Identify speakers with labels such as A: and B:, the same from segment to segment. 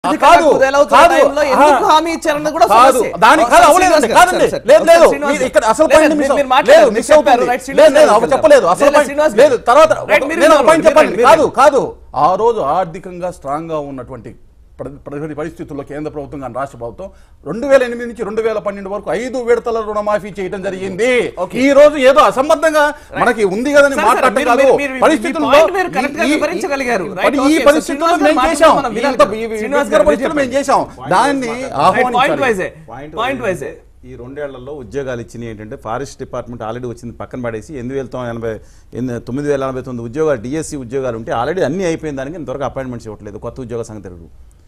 A: కాదు
B: కుదేలవుతున్న
A: కాదు
B: టైంలో ఎందుకు
A: ఆ,
B: హామీ ఇచ్చారన్నది కూడా
A: కాదు
B: సమస్యే.
A: దానికి
B: ఓ,
A: కాదు
B: సార్
A: అవ్వలేదండి
B: శ్రీనివాస్
A: కాదండి
B: గారు, సార్,
A: లేదు
B: సార్,
A: లేదు
B: శ్రీనివాస్
A: మీరు
B: గారు.
A: ఇక్కడ అసలు
B: లేదు,
A: పాయింట్
B: మీరు-
A: మిస్
B: మీరు
A: అవ్వ-
B: మాట్లాడారు,
A: లేదు
B: మీరు
A: మిస్
B: చెప్పారు,
A: అవుతుంది.
B: రైట్, శ్రీనివాస్
A: లేదు లేదు
B: గారు
A: అవి
B: చెప్పారు.
A: చెప్పలేదు అసలు
B: లేదు,
A: పాయింట్
B: శ్రీనివాస్
A: లేదు
B: గారు.
A: తర్వాత
B: రైట్, మీరు
A: నేను ఒక
B: మీరు
A: పాయింట్
B: మీరు
A: చెప్పండి
B: మీరు
A: కాదు కాదు ఆ రోజు ఆర్థికంగా స్ట్రాంగ్ గా ఉన్నటువంటి ప్ర- ప్రతి పరిస్థితుల్లో కేంద్ర ప్రభుత్వం కానీ రాష్ట్ర ప్రభుత్వం రెండు వేల ఎనిమిది నుంచి రెండు వేల పన్నెండు వరకు ఐదు విడతల రుణమాఫీ చేయడం జరిగింది ఈ రోజు ఏదో అసంబద్ధంగా మనకి ఉంది కదని
B: సరే, సరే,
A: మాట్లాడటం
B: మీరు-
A: కాదు
B: మీరు- మీరు- మీ
A: పరిస్థితుల్లో
B: point మీరు correct గా
A: ఈ- ఈ-
B: వివరించగలిగారు.
A: ఈ-
B: రైట్,
A: ఈ
B: ఓకే, సో
A: పరిస్థితుల్లో
B: శ్రీనివాస్
A: మేము
B: గారు
A: చేశాం
B: మాట్లాడుతున్న మనం
A: ఇంత
B: వినాలి.
A: ఈ- ఈ
B: శ్రీనివాస్
A: విగ్రహ
B: గారు
A: పరిస్థితుల్లో మేము చేశాం దాన్ని
B: పాయింట్
A: ఆహ్వానించాలి
B: వైజే
C: పాయింట్
B: పాయింట్ వైజే
C: ఈ రెండేళ్లలో ఉద్యోగాలు ఇచ్చినాయి ఏంటంటే ఫారెస్ట్ డిపార్ట్మెంట్ ఆల్రెడీ వచ్చింది పక్కన పడేసి ఎనిమిది వేల తొమ్మిది ఎనభై ఎన్ని- తొమ్మిది వేల ఎనభై తొమ్మిది ఉద్యోగాలు డిఎస్సి ఉద్యోగాలు ఉంటే ఆల్రెడీ అన్ని అయిపోయిన దానికి ఇంతవరకు అపాయింట్మెంట్స్ ఇవ్వట్లేదు కొత్త ఉద్యోగ సంగతి తెలియదు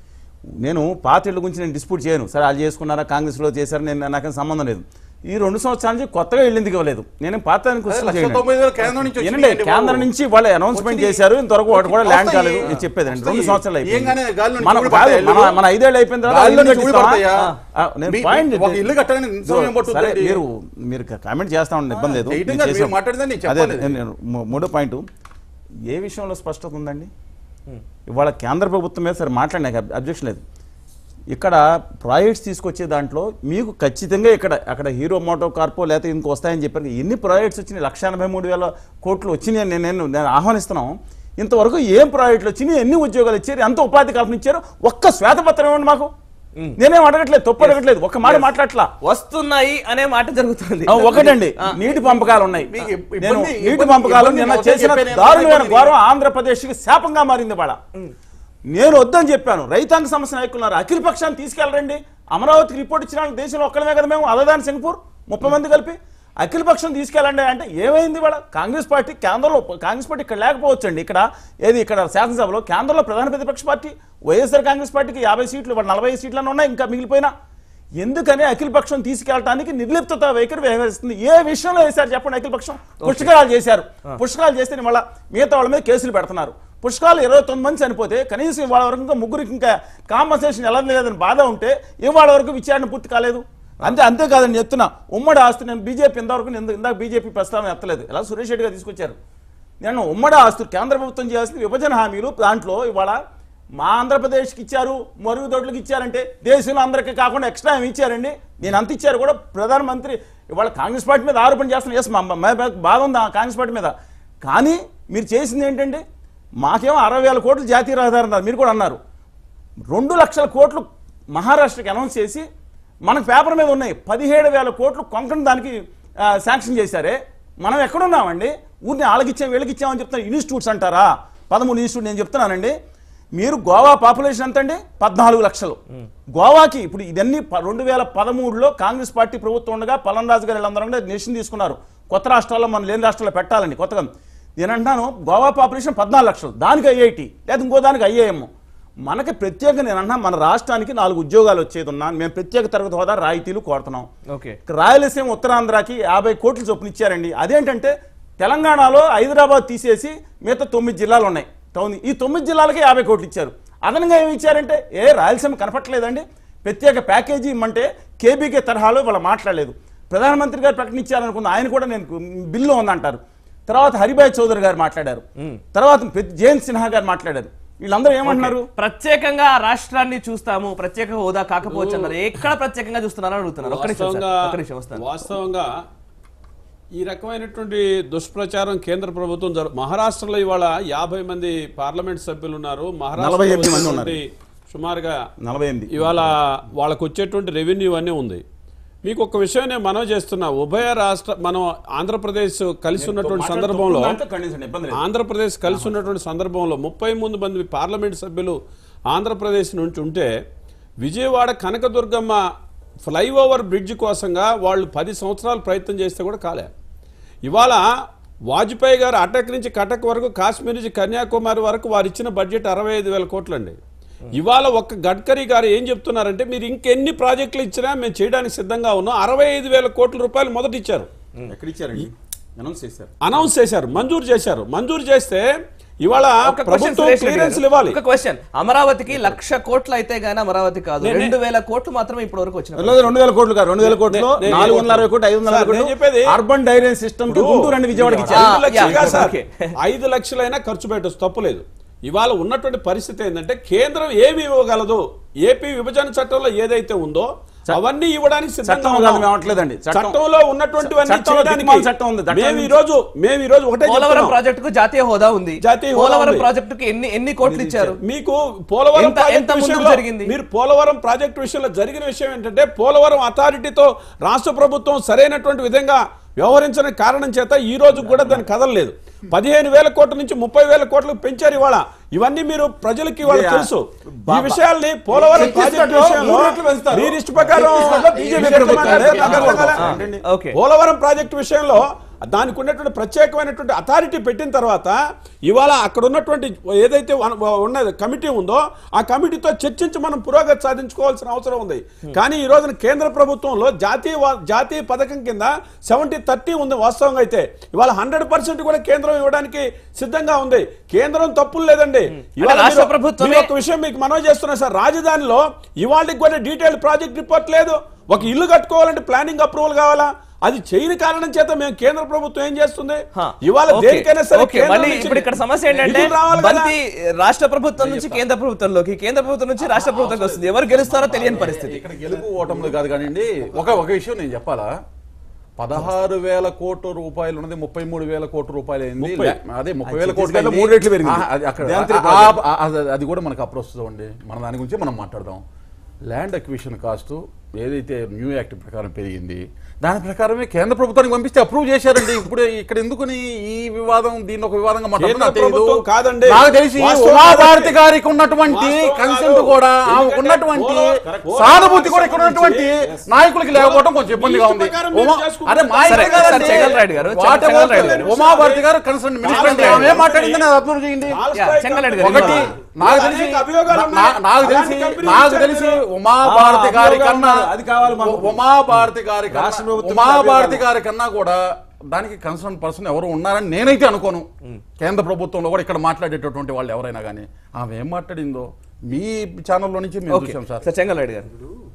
C: నేను పార్టీల గురించి నేను డిస్ప్యూట్ చేయను సరే వాళ్ళు చేసుకున్నారా కాంగ్రెస్లో చేశారు నేను నాకేం సంబంధం లేదు ఈ రెండు సంవత్సరాల నుంచి కొత్తగా ఇల్లు ఎందుకు ఇవ్వలేదు నేను పార్టీని
A: అదే లక్ష తొమ్మిది వేల కేంద్రం నుంచి
C: ఏనండి
A: వచ్చినాయండి
C: కేంద్రం
A: బాబు.
C: నుంచి వాళ్ళు అనౌన్స్మెంట్
A: వచ్చినాయి.
C: చేశారు ఇంతవరకు ఒకటి కూడా ల్యాండ్
A: వస్తాయి.
C: కాలేదు నేను చెప్పేది రెండు
A: వస్తాయి.
C: సంవత్సరాలు
A: ఏంగానే
C: అయిపోయింది
A: గాలిలో నుంచి
C: మనం
A: ఊడిపడతాయి
C: కాదు, మన
A: ఇల్లు.
C: మన ఐదేళ్ళు అయిపోయిన తర్వాత
A: గాలిలో
C: ఇల్లు
A: నుంచి
C: కట్టిస్తామా?
A: ఊడిపడతాయా?
C: ఆ, నేను
A: మీ-
C: పాయింట్
A: ఒక ఇల్లు కట్టడానికి ఎంత సమయం పట్టుతుంది?
C: సరే మీరు మీరు కామెంట్ చేస్తా ఉండండి ఇబ్బంది లేదు
A: చేయటం
C: నేను
A: కాదు, మీరు
C: చేసాం.
A: మాట్లాడేది నేను
C: అదే
A: చెప్పలేదు.
C: నేను మూ- మూడో పాయింట్ ఏ విషయంలో స్పష్టత ఉందండి ఇవాళ కేంద్ర ప్రభుత్వం మీద సరే మాట్లాడినాక అబ్జెక్షన్ లేదు ఇక్కడ ప్రాజెక్ట్స్ తీసుకొచ్చే దాంట్లో మీకు ఖచ్చితంగా ఇక్కడ అక్కడ హీరో మోటో కార్పో లేకపోతే ఇంకో వస్తాయని చెప్పారు ఎన్ని ప్రాజెక్ట్స్ వచ్చినాయి లక్ష ఎనభై మూడు వేల కోట్లు వచ్చినాయి అని నేను నేను ఆహ్వానిస్తున్నాం ఇంతవరకు ఏం ప్రాజెక్టులు వచ్చినాయి ఎన్ని ఉద్యోగాలు ఇచ్చారు ఎంత ఉపాధి కల్పన ఇచ్చారు ఒక్క శ్వేతపత్రం ఇవ్వండి మాకు నేనేం అడగట్లేదు తప్పు అడగట్లేదు ఒక్క మాట మాట్లాడట్లా
B: వస్తున్నాయి అనే మాట జరుగుతుంది
C: ఆ, ఒకటండి నీటి పంపకాలు ఉన్నాయి
A: మీకు ఇబ్బంది-
C: నేను
A: ఇబ్బంది-
C: నీటి పంపకాలు
A: ఇబ్బంది
C: నిన్న
A: అవుతుంది
C: చేసిన
A: చెప్పాను నేను.
C: దారుణమైన
A: ఇబ్బంది-
C: గౌరవం ఆంధ్రప్రదేశ్ కి శాపంగా మారింది వాళ్ళ నేను వద్దని చెప్పాను రైతాంగ సమస్య నాయకులున్నారు అఖిల పక్షాన్ని తీసుకెళ్ళరండి అమరావతికి రిపోర్ట్ ఇచ్చిన వాళ్ళు దేశంలో ఒక్కడమే కదా మేము అదదాని సింగపూర్ ముప్పై మంది కలిపి అఖిల పక్షం తీసుకెళ్ళండి అంటే ఏమైంది వాళ్ళ కాంగ్రెస్ పార్టీ కేంద్రంలో కాంగ్రెస్ పార్టీ ఇక్కడ లేకపోవచ్చండి ఇక్కడ ఏది ఇక్కడ శాసనసభలో కేంద్రంలో ప్రధాన ప్రతిపక్ష పార్టీ వైఎస్ఆర్ కాంగ్రెస్ పార్టీకి యాభై సీట్లు వాళ్ళ నలభై సీట్లను ఉన్నాయి ఇంకా మిగిలిపోయినా ఎందుకని అఖిల పక్షం తీసుకెళ్ళడానికి నిర్లిప్తత వైఖరి వ్యవహరిస్తుంది ఏ విషయంలో వేశారు చెప్పండి అఖిల పక్షం పుష్కరాలు చేశారు పుష్కరాలు చేస్తే మళ్ళీ మిగతా వాళ్ళ మీద కేసులు పెడుతున్నారు పుష్కరాలు ఇరవై తొమ్మిది మంది చనిపోతే కనీసం ఇవాళ వరకు ఇంకా ముగ్గురికి ఇంకా కాంపన్సేషన్ ఎలా లేదని బాధ ఉంటే ఇవాళ వరకు విచారణ పూర్తి కాలేదు అంతే అంతేకాదని చెప్తున్నా ఉమ్మడి ఆస్తి నేను బీజేపీ ఇంతవరకు నేను ఇందాక బీజేపీ ప్రస్తావన ఎత్తలేదు ఎలా సురేష్ రెడ్డి గారు తీసుకొచ్చారు నేను ఉమ్మడి ఆస్తులు కేంద్ర ప్రభుత్వం చేయాల్సిన విభజన హామీలు దాంట్లో ఇవాళ మా ఆంధ్రప్రదేశ్కి ఇచ్చారు మరుగు దొడ్లకు ఇచ్చారంటే దేశంలో అందరికీ కాకుండా ఎక్స్ట్రా ఏమి ఇచ్చారండి నేను అంత ఇచ్చారు కూడా ప్రధానమంత్రి ఇవాళ కాంగ్రెస్ పార్టీ మీద ఆరోపణ చేస్తున్నా ఎస్ మా మా- మా బాధ ఉంది ఆ కాంగ్రెస్ పార్టీ మీద కానీ మీరు చేసింది ఏంటంటే మాకేమో అరవై వేల కోట్లు జాతీయ రహదారి అన్నారు మీరు కూడా అన్నారు రెండు లక్షల కోట్లు మహారాష్ట్రకి అనౌన్స్ చేసి మనకు పేపర్ మీద ఉన్నాయి పదిహేడు వేల కోట్లు కొంకణ దానికి ఆ, శాంక్షన్ చేశారే మనం ఎక్కడున్నామండి ఊరిని ఆలకిచ్చాం వీళ్ళకిచ్చామని చెప్తున్నారు ఇన్స్టిట్యూట్స్ అంటారా పదమూడు ఇన్స్టిట్యూట్ నేను చెప్తున్నానండి మీరు గోవా పాపులేషన్ ఎంత అండి పద్నాలుగు లక్షలు గోవాకి ఇప్పుడు ఇదన్నీ ప- రెండు వేల పదమూడులో కాంగ్రెస్ పార్టీ ప్రభుత్వం ఉండగా పలన్ రాజు గారు వీళ్ళందరూ కూడా నేషన్ తీసుకున్నారు కొత్త రాష్ట్రాల్లో మనం లేని రాష్ట్రాల్లో పెట్టాలండి కొత్తగా నేను అంటాను గోవా పాపులేషన్ పద్నాలుగు లక్షలు దానికి ఐఐటి లేదా ఇంకో దానికి ఐఏఎం మనకి ప్రత్యేక నేను అన్నా మన రాష్ట్రానికి నాలుగు ఉద్యోగాలు వచ్చేది ఉన్నా మేము ప్రత్యేక తరగతి హోదా రాయితీలు కోరుతున్నాం
B: ఓకే
C: రాయలసీమ ఉత్తరాంధ్రకి యాభై కోట్లు చొప్పున ఇచ్చారండి అదేంటంటే తెలంగాణలో హైదరాబాద్ తీసేసి మిగతా తొమ్మిది జిల్లాలు ఉన్నాయి టౌన్ ఈ తొమ్మిది జిల్లాలకి యాభై కోట్లు ఇచ్చారు అదనంగా ఏమి ఇచ్చారంటే ఏ రాయలసీమ కనపట్లేదండి ప్రత్యేక ప్యాకేజీ ఇమ్మంటే కేబీకే తరహాలో వాళ్ళు మాట్లాడలేదు ప్రధానమంత్రి గారు ప్రకటించారనుకున్న ఆయన కూడా నేను బిల్లు ఉందంటారు తర్వాత హరిభాయ్ చౌదరి గారు మాట్లాడారు తర్వాత పెద్ద జయంత్ సిన్హా గారు మాట్లాడారు వీళ్ళందరూ ఏమంటున్నారు
B: ప్రత్యేకంగా ఆ రాష్ట్రాన్ని చూస్తాము ప్రత్యేక హోదా కాకపోవచ్చు అన్నారు ఎక్కడ ప్రత్యేకంగా చూస్తున్నారని అడుగుతున్నారు ఒక్క నిమిషం సార్,
D: వాస్తవంగా
B: ఒక్క నిమిషం వస్తాను
D: వాస్తవంగా ఈ రకమైనటువంటి దుష్ప్రచారం కేంద్ర ప్రభుత్వం జరు మహారాష్ట్రలో ఇవాళ యాభై మంది పార్లమెంట్ సభ్యులు ఉన్నారు
C: నలభై ఎనిమిది మంది
D: మహారాష్ట్ర సుమారుగా
C: నలభై ఎనిమిది
D: ఇవాళ వాళ్ళకు వచ్చేటువంటి రెవెన్యూ అన్నీ ఉంది మీకు ఒక విషయం నేను మనవి చేస్తున్నా ఉభయ రాష్ట్ర మనం ఆంధ్రప్రదేశ్ కలిసి ఉన్నటువంటి సందర్భంలో
C: దాంట్లో ఖండించండి ఇబ్బంది లేదు
D: ఆంధ్రప్రదేశ్ కలిసి ఉన్నటువంటి సందర్భంలో ముప్పై మూడు మంది పార్లమెంట్ సభ్యులు ఆంధ్రప్రదేశ్ నుంచి ఉంటే విజయవాడ కనకదుర్గమ్మ ఫ్లైఓవర్ బ్రిడ్జ్ కోసంగా వాళ్ళు పది సంవత్సరాలు ప్రయత్నం చేస్తే కూడా కాలే ఇవాళ వాజ్పేయి గారు అటక్ నుంచి కటక్ వరకు కాశ్మీర్ నుంచి కన్యాకుమారి వరకు వారు ఇచ్చిన బడ్జెట్ అరవై ఐదు వేల కోట్లండి ఇవాళ ఒక్క గడ్కరీ గారు ఏం చెప్తున్నారంటే మీరు ఇంకెన్ని ప్రాజెక్టులు ఇచ్చినా మేము చేయడానికి సిద్ధంగా ఉన్నాం అరవై ఐదు వేల కోట్ల రూపాయలు మొదట ఇచ్చారు
C: ఎక్కడ ఇచ్చారండి అనౌన్స్ చేశారు
D: అనౌన్స్ చేశారు మంజూరు చేశారు మంజూరు చేస్తే ఇవాళ
B: ఒక క్వశ్చన్
D: ప్రభుత్వం
B: సురేష్ రెడ్డి
D: క్లియరెన్స్
B: గారు.
D: ఇవ్వాలి
B: ఒక క్వశ్చన్ అమరావతికి లక్ష కోట్లు అయితే గానీ అమరావతి కాదు
D: నేను-
B: రెండు వేల కోట్లు మాత్రమే ఇప్పటి వరకు వచ్చిన
C: లేదు రెండు వేల కోట్లు కాదు రెండు వేల కోట్లు
D: నే- నే-
C: నాలుగు వందల అరవై కోట్లు ఐదు వందల
D: సార్,
C: అరవై
D: నేను చెప్పేది-
C: కోట్లు అర్బన్ డైరీ సిస్టమ్ కి గుంటూరు అండ్ విజయవాడకి
B: ఆ,
C: ఇచ్చారు
D: ఐదు లక్షలు
B: యా,
D: కాదు సార్.
B: ఓకే.
D: ఐదు లక్షలైనా ఖర్చు పెట్టచ్చు తప్పులేదు ఇవాళ ఉన్నటువంటి పరిస్థితి ఏంటంటే కేంద్రం ఏమి ఇవ్వగలదు ఏపీ విభజన చట్టంలో ఏదైతే ఉందో అవన్నీ ఇవ్వడానికి సిద్ధంగా
C: చట్టం కాదు
D: ఉన్నాం.
C: మేము అనట్లేదండి. చట్టం-
D: చట్టంలో ఉన్నటువంటివన్నీ
C: చట్టంలో
D: చేయడానికి
C: దిక్మాల చట్టం ఉంది. చట్టం
D: మేము ఈ
C: నుంచి-
D: రోజు మేము ఈ రోజు ఒకటే
B: పోలవరం
D: చెప్తున్నాం.
B: ప్రాజెక్టుకు జాతీయ హోదా ఉంది
D: జాతీయ హోదా
B: పోలవరం
D: ఉంది.
B: ప్రాజెక్టుకు ఎన్ని ఎన్ని కోట్లు ఇచ్చారు
D: మీకు పోలవరం
B: ఎంత-
D: ప్రాజెక్టు
B: ఎంత ముందుకు
D: విషయంలో-
B: జరిగింది?
D: మీరు పోలవరం ప్రాజెక్టు విషయంలో జరిగిన విషయం ఏంటంటే పోలవరం అథారిటీతో రాష్ట్ర ప్రభుత్వం సరైనటువంటి విధంగా వ్యవహరించిన కారణం చేత ఈ రోజు కూడా దాన్ని కదలలేదు పదిహేను వేల కోట్ల నుంచి ముప్పై వేల కోట్లకు పెంచారు ఇవాళ ఇవన్నీ మీరు ప్రజలకి ఇవాళ
C: ఇది,
D: తెలుసు ఈ
C: బాబా-
D: విషయాల్ని పోలవరం ప్రాజెక్టు
C: ఛత్తీస్గఢ్లో
D: విషయంలో
C: మూడు రెట్లు పెంచుతారు.
D: మీరు ఇష్ట ప్రకారం
C: ఛత్తీస్గఢ్లో బీజేపీ
D: మీరు ఎట్లా
C: ప్రభుత్వం
D: మాట్లాడారు? నాకు అర్థం కాలే.
C: ఆ.
D: ఏంటండి?
B: ఓకే.
D: పోలవరం ప్రాజెక్టు విషయంలో దానికి ఉన్నటువంటి ప్రత్యేకమైనటువంటి అథారిటీ పెట్టిన తర్వాత ఇవాళ అక్కడ ఉన్నటువంటి ఏదైతే వన- ఉన్నది కమిటీ ఉందో ఆ కమిటీతో చర్చించి మనం పురోగతి సాధించుకోవాల్సిన అవసరం ఉంది కానీ ఈ రోజున కేంద్ర ప్రభుత్వంలో జాతీయ వా- జాతీయ పథకం కింద సెవెంటీ థర్టీ ఉంది వాస్తవంగా అయితే ఇవాళ హండ్రెడ్ పర్సెంట్ కూడా కేంద్రం ఇవ్వడానికి సిద్ధంగా ఉంది కేంద్రం తప్పులు లేదండి ఇవాళ
B: రాష్ట్ర
D: మీరు-
B: ప్రభుత్వమే-
D: మీరు ఒక విషయం మీకు మనవి చేస్తున్నా సార్ రాజధానిలో ఇవాళకి కూడా డీటెయిల్ ప్రాజెక్ట్ రిపోర్ట్ లేదు ఒక ఇల్లు కట్టుకోవాలంటే ప్లానింగ్ అప్రూవల్ కావాలా అది చేయని కారణం చేత మేము కేంద్ర ప్రభుత్వం ఏం చేస్తుంది
B: హా.
D: ఇవాళ
B: ఓకే.
D: దేనికైనా సరే
B: ఓకే.
D: కేంద్రం
B: మళ్ళీ
D: నుంచి
B: ఇప్పుడు ఇక్కడ సమస్య ఏంటంటే
D: నిధులు రావాలి కదా.
B: బంతి రాష్ట్ర ప్రభుత్వం నుంచి కేంద్ర ప్రభుత్వంలోకి కేంద్ర ప్రభుత్వం నుంచి రాష్ట్ర ప్రభుత్వంకి వస్తుంది ఎవరు గెలుస్తారో తెలియని పరిస్థితి
A: ఇక్కడ గెలుపు ఓటములు కాదు కానివ్వండి ఒక ఒక విషయం నేను చెప్పాలా పదహారు వేల కోట్ల రూపాయలు ఉన్నది ముప్పై మూడు వేల కోట్ల రూపాయలు అయింది
D: ముప్పై.
A: లే- అదే ముప్పై వేల కోట్లు
C: ఛత్తీస్గఢ్లో
A: అయింది.
C: మూడు రెట్లు పెరిగింది.
A: ఆ, అది అక్కడ
C: ధ్యాన్ త్రీ
A: ఆ-
C: ప్రాజెక్ట్.
A: ఆ- ఆ- అది కూడా మనకు అప్రోస్తుంది అండి మన దాని గురించి మనం మాట్లాడదాం ల్యాండ్ అక్విజిషన్ కాస్ట్ ఏదైతే న్యూ యాక్ట్ ప్రకారం పెరిగింది దాని ప్రకారమే కేంద్ర ప్రభుత్వానికి పంపిస్తే అప్రూవ్ చేశారండి ఇప్పుడు ఇక్కడ ఎందుకని ఈ వివాదం దీన్ని ఒక వివాదంగా మాట్లాడుతున్నా
D: కేంద్ర
A: తెలియదు.
D: ప్రభుత్వం కాదండి.
A: నాకు తెలిసి
D: వాస్తవం
A: ఉమాభారతి
D: కాదండి.
A: గారికి ఉన్నటువంటి
D: వాస్తవం
A: కన్సెంట్
D: కాదు.
A: కూడా ఆమెకు
D: ఎందుకంటే
A: ఉన్నటువంటి
D: పోలవరం- కరెక్ట్.
A: సానుభూతి కూడా ఇక్కడ
D: పోలవరం
A: ఉన్నటువంటి
D: సంబంధించి-
A: నాయకులకి లేకపోవడం కొంచెం ఇబ్బందిగా
D: మీ
A: ఉంది
D: ప్రకారం మీరు
A: ఉమా-
D: చేసుకుంటే
A: అరే మా
B: సరే,
A: ఇంటి కాదండి.
B: సరే, చెంగల్రాయుడు గారు,
A: వాట్
B: చెంగల్రాయుడు
A: ఎవర్
B: గారు.
A: ఉమాభారతి గారు కన్సర్న్ మినిస్టర్ అంటే ఆమె ఏం మాట్లాడింది నాకు అర్థం చేయండి
B: యా, చెంగల్రాయుడు గారు.
A: ఒకటి నాకు తెలిసి
D: అనేక అభియోగాలు
A: నా-
D: ఉన్నాయి.
A: నాకు తెలిసి
D: అలాంటి కంపెనీలు
A: నాకు
D: ఇచ్చారు
A: తెలిసి
D: మీరు.
A: ఉమాభారతి
C: ఆ,
A: గారి
C: అభియోగాలు
A: కన్నా
C: ఉన్నాయి. అది కావాలి మాకు.
A: ఉమాభారతి గారి కన్నా
C: రాష్ట్ర ప్రభుత్వం
A: ఉమాభారతి
C: అభియోగాలు.
A: గారి కన్నా కూడా దానికి కన్సర్న్ పర్సన్ ఎవరు ఉన్నారని నేనైతే అనుకోను కేంద్ర ప్రభుత్వంలో కూడా ఇక్కడ మాట్లాడేటటువంటి వాళ్ళు ఎవరైనా కానీ ఆమె ఏం మాట్లాడిందో మీ ఛానల్లో నుంచి మేము
B: ఓకే
A: చూసాం సార్
B: సార్ చెంగల్రాయుడు గారు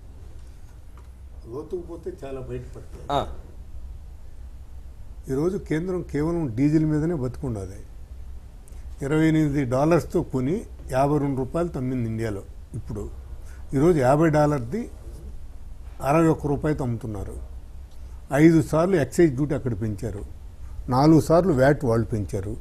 E: లోతుకు పోతే చాలా బయటపడతాయి
B: ఆ,
E: ఈరోజు కేంద్రం కేవలం డీజిల్ మీదనే బతుకున్నది ఇరవై ఎనిమిది డాలర్స్తో కొని యాభై రెండు రూపాయలు తమ్మింది ఇండియాలో ఇప్పుడు ఈరోజు యాభై డాలర్ది అరవై ఒక్క రూపాయలతో అమ్ముతున్నారు ఐదు సార్లు ఎక్సైజ్ డ్యూటీ అక్కడ పెంచారు నాలుగు సార్లు వ్యాట్ వాళ్ళు పెంచారు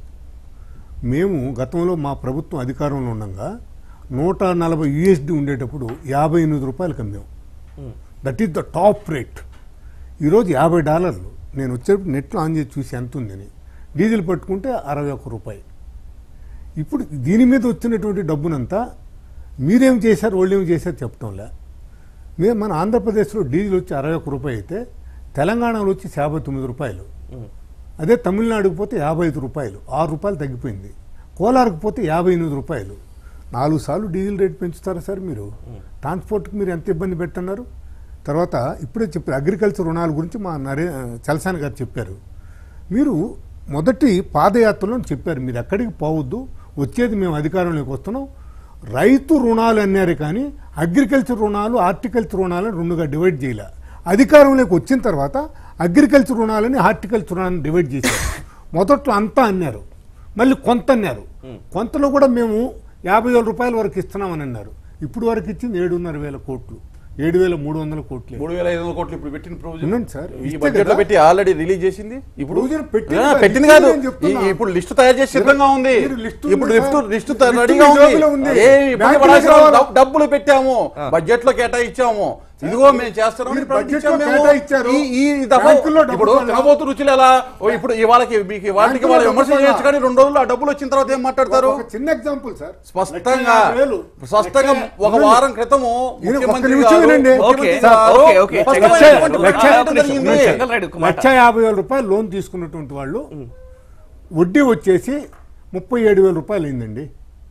E: మేము గతంలో మా ప్రభుత్వం అధికారంలో ఉండగా నూట నలభై యూఎస్డి ఉండేటప్పుడు యాభై ఎనిమిది రూపాయలకు అమ్మాం that is the top rate ఈరోజు యాభై డాలర్లు నేను వచ్చేటప్పుడు నెట్లో ఆన్ చేసి చూసి ఎంత ఉందని డీజిల్ పట్టుకుంటే అరవై ఒక్క రూపాయి ఇప్పుడు దీని మీద వచ్చినటువంటి డబ్బునంతా మీరేం చేశారు వాళ్ళు ఏం చేశారు చెప్పడంలే మేము మన ఆంధ్రప్రదేశ్లో డీజిల్ వచ్చి అరవై ఒక్క రూపాయి అయితే తెలంగాణలో వచ్చి యాభై తొమ్మిది రూపాయలు అదే తమిళనాడుకు పోతే యాభై ఐదు రూపాయలు ఆరు రూపాయలు తగ్గిపోయింది కోలార్కు పోతే యాభై ఎనిమిది రూపాయలు నాలుగు సార్లు డీజిల్ రేట్ పెంచుతారా సార్ మీరు ట్రాన్స్పోర్ట్కి మీరు ఎంత ఇబ్బంది పెట్టన్నారు తర్వాత ఇప్పుడే చెప్పారు అగ్రికల్చర్ రుణాల గురించి మా నరే చలసాని గారు చెప్పారు మీరు మొదటి పాదయాత్రలో చెప్పారు మీరు ఎక్కడికి పోవద్దు వచ్చేది మేము అధికారంలోకి వస్తున్నాం రైతు రుణాలు అన్నారు కానీ అగ్రికల్చర్ రుణాలు హార్టికల్చర్ రుణాలను రెండుగా డివైడ్ చేయలే అధికారంలోకి వచ్చిన తర్వాత అగ్రికల్చర్ రుణాలని హార్టికల్చర్ రుణాలను డివైడ్ చేశారు మొదట్లో అంతా అన్నారు మళ్ళీ కొంత అన్నారు కొంతలో కూడా మేము యాభై వేల రూపాయల వరకు ఇస్తున్నామని అన్నారు ఇప్పుడు వరకు ఇచ్చింది ఏడున్నర వేల కోట్లు ఏడు వేల మూడు వందల కోట్లు
A: మూడు వేల ఐదు వందల కోట్లు ఇప్పుడు పెట్టిన ప్రొవిజన్
E: ఉన్నాను సార్.
A: ఈ
E: ఇస్తే
A: బడ్జెట్ లో
E: కదా.
A: పెట్టి ఆల్రెడీ రిలీజ్ చేసింది ఇప్పుడు
E: ప్రొవిజన్ పెట్టింది
A: ఆ,
E: కాదు,
A: పెట్టింది
E: ఇచ్చింది
A: కాదు
E: నేను చెప్తున్నా.
A: ఈ- ఇప్పుడు లిస్ట్ తయారు చేసి సిద్ధంగా ఉంది
E: మీరు లిస్ట్ ఉంది
A: ఇప్పుడు
E: సార్.
A: లిస్ట్ లిస్ట్
E: లిస్ట్
A: రెడీగా
E: మీ జోబులో
A: ఉంది
E: ఉంది.
A: ఏ ఇబ్బంది
E: బ్యాంకులో
A: పడాల్సిన
E: కావాలా?
A: డబ్- డబ్బులు పెట్టాము బడ్జెట్ లో కేటాయించాము ఇదిగో మేము చేస్తున్నాం
E: మీరు బడ్జెట్ లో కేటాయించారు.
A: ఈ ఈ దఫా
E: బ్యాంకుల్లో డబ్బులు
A: ఇప్పుడు
E: కావాలా?
A: తినబోతు రుచులు ఎలా ఓ ఇప్పుడు ఇవాళకి మీకు వాటికి
E: బ్యాంకుల్లో
A: వాళ్ళు విమర్శ
E: డబ్బులు
A: చేయొచ్చు
E: కావాలా?
A: కానీ రెండు రోజులు ఆ డబ్బులు వచ్చిన తర్వాత ఏం మాట్లాడతారు
E: ఒక చిన్న ఎగ్జాంపుల్ సార్
A: స్పష్టంగా
E: లక్ష యాభై వేలు.
A: స్పష్టంగా ఒక వారం క్రితము
E: ఈయన ఒక్క
A: ముఖ్యమంత్రి
E: నిమిషం
A: గారు-
E: వినండి.
A: ముఖ్యమంత్రి
B: ఓకే, సార్,
A: గారు
B: ఓకే, ఓకే.
A: స్పష్టమైనటువంటి
E: లక్ష-
A: ప్రకటన
B: లక్ష-
A: జరిగింది.
B: చెంగల్రాయుడు ఒక మాట.
E: లక్ష యాభై వేల రూపాయలు లోన్ తీసుకున్నటువంటి వాళ్ళు వడ్డీ వచ్చేసి ముప్పై ఏడు వేల రూపాయలు అయిందండి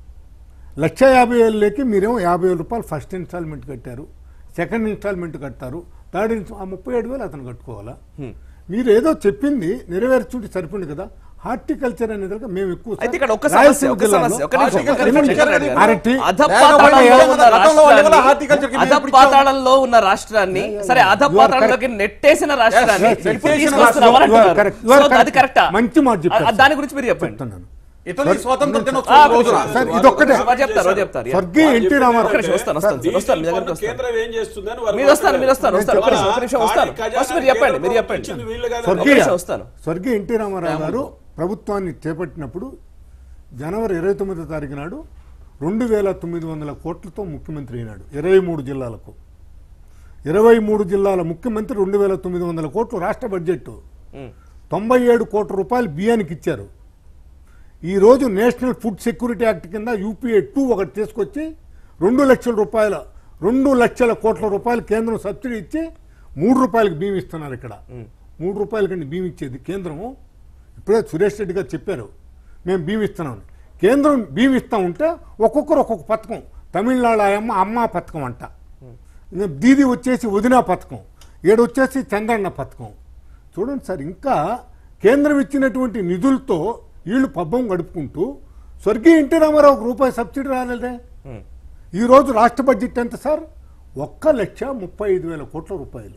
E: లక్ష యాభై వేలకి మీరేమో యాభై వేల రూపాయలు ఫస్ట్ ఇన్స్టాల్మెంట్ కట్టారు సెకండ్ ఇన్స్టాల్మెంట్ కట్టారు థర్డ్ ఇన్స్ ఆ ముప్పై ఏడు వేలు అతను కట్టుకోవాలా మీరు ఏదో చెప్పింది నెరవేర్చుంటే సరిపోయింది కదా హార్టికల్చర్ అనేది కనుక మేము ఎక్కువ
B: అయితే ఇక్కడ ఒక్క
E: రాయలసీమ
B: సమస్య ఒక్క
E: జిల్లాలో
B: సమస్య ఒక్క నిమిషం, ఒక్క
A: హార్టికల్చర్
B: నిమిషం,
A: ఇచ్చారు
B: చెంగల్రాయుడు
A: కదా
B: గారు.
E: అరటి.
B: అధపాతాళంలో ఉన్న
A: గతంలో వాళ్ళ
B: రాష్ట్రాన్ని-
A: హార్టికల్చర్కి మేము ఇప్పుడు
B: అధపాతాళంలో ఉన్న రాష్ట్రాన్ని సరే అధపాతాళంలోకి నెట్టేసిన రాష్ట్రాన్ని
A: yes,
B: ఇప్పుడు
A: నెట్టేసిన
B: తీసుకొస్తున్నామని
E: రాష్ట్రం. You are
B: అంటున్నారు.
E: correct. You are
B: So, అది
E: correct.
B: కరెక్టా
E: మంచి మాట చెప్పారు,
B: ఆ- దాని గురించి మీరు చెప్పండి
E: చెప్తున్నాను
A: ఇటలీ స్వాతంత్ర
B: ఆ,
A: దినోత్సవం రోజున
E: సార్ ఇదొక్కటే
B: వారు చెప్తారు వారు చెప్తారు యా.
E: స్వర్గీయ ఎన్టీ
B: ఒక్క
E: రామారావు
B: నిమిషం వస్తాను వస్తాను
D: డీజిల్
B: వస్తాను మీ దగ్గరకు
D: పన్ను
B: వస్తాను
D: కేంద్రం ఏం చేస్తుందని వారు
B: మీరు వస్తారు మీరు వస్తారు వస్తారు ఒక్క నిమిషం ఒక్క నిమిషం వస్తాను
D: ఖాళీ
B: ఫస్ట్ మీరు
D: ఖజానా
B: చెప్పండి మీరు
D: కేంద్ర
B: చెప్పండి
D: ప్రభుత్వం వీళ్ళు కాదు.
E: స్వర్గీయ
B: నిమిషం వస్తాను.
E: స్వర్గీయ ఎన్టీ రామారావు గారు ప్రభుత్వాన్ని చేపట్టినప్పుడు జనవరి ఇరవై తొమ్మిదో తారీఖు నాడు రెండు వేల తొమ్మిది వందల కోట్లతో ముఖ్యమంత్రి అయినాడు ఇరవై మూడు జిల్లాలకు ఇరవై మూడు జిల్లాల ముఖ్యమంత్రి రెండు వేల తొమ్మిది వందల కోట్లు రాష్ట్ర బడ్జెట్ తొంభై ఏడు కోట్ల రూపాయలు బియ్యానికి ఇచ్చారు ఈ రోజు నేషనల్ ఫుడ్ సెక్యూరిటీ యాక్ట్ కింద యూపీఏ టూ ఒకటి తీసుకొచ్చి రెండు లక్షల రూపాయల రెండు లక్షల కోట్ల రూపాయలు కేంద్రం సబ్సిడీ ఇచ్చి మూడు రూపాయలకు బియ్యం ఇస్తున్నారు ఇక్కడ మూడు రూపాయల కంటే బియ్యం ఇచ్చేది కేంద్రము ఇప్పుడే సురేష్ రెడ్డి గారు చెప్పారు మేము బియ్యం ఇస్తున్నామని కేంద్రం బియ్యం ఇస్తా ఉంటే ఒక్కొక్కరు ఒక్కొక్క పథకం తమిళనాడు ఆయమ్మ అమ్మ పథకం అంట ఇంకా దీది వచ్చేసి వదినా పథకం ఏడు వచ్చేసి చంద్రన్న పథకం చూడండి సార్ ఇంకా కేంద్రం ఇచ్చినటువంటి నిధులతో వీళ్ళు పబ్బం గడుపుకుంటూ స్వర్గీయ ఎన్టీ రామారావు ఒక రూపాయి సబ్సిడీ రాలేదే ఈ రోజు రాష్ట్ర బడ్జెట్ ఎంత సార్ ఒక్క లక్ష ముప్పై ఐదు వేల కోట్ల రూపాయలు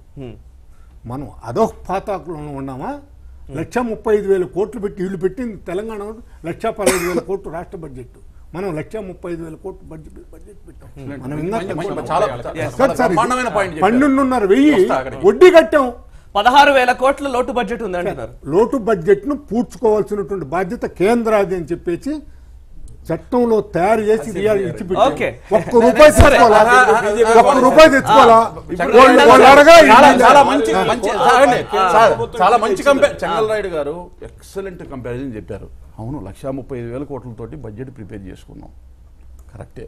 E: మనం అదో పాతాకులంలో ఉన్నామా లక్ష ముప్పై ఐదు వేల కోట్లు పెట్టి వీళ్ళు పెట్టింది తెలంగాణ లక్ష పదహైదు వేల కోట్లు రాష్ట్ర బడ్జెట్ మనం లక్ష ముప్పై ఐదు వేల కోట్లు బడ్జెట్ బడ్జెట్ పెట్టాం మనం ఇంకా
A: మంచి- మంచి-
E: తక్కువ.
A: చాలా
E: సార్,
A: చాలా
E: సార్,
A: బ్రహ్మాండమైన పాయింట్ చెప్పారు.
E: పన్నెండున్నర వెయ్యి
A: వస్తా అక్కడికి.
E: వడ్డీ కట్టాం
B: పదహారు వేల కోట్ల లోటు బడ్జెట్ ఉంది అంటున్నారు
E: లోటు బడ్జెట్ ను పూడ్చుకోవాల్సినటువంటి బాధ్యత కేంద్రాది అని చెప్పేసి చట్టంలో తయారు చేసి రియాల్ ఇచ్చి
B: ఓకే.
E: ఒక్క రూపాయి
B: సరే.
E: తెచ్చుకోవాలా ఒక్క రూపాయి తెచ్చుకోవాలా
A: ఇప్పుడు
E: వాళ్ళు- వాళ్ళు అడగా
A: చాలా
E: ఇది-
A: చాలా మంచి మంచి సాగండి. సార్,
D: ప్రభుత్వం
A: చాలా మంచి
D: చేసింది.
A: కంపేర్ చెంగల్ రాయుడు గారు ఎక్సలెంట్ కంపారిజన్ చెప్పారు అవును లక్షా ముప్పై ఐదు వేల కోట్లతోటి బడ్జెట్ ప్రిపేర్ చేసుకున్నాం కరెక్టే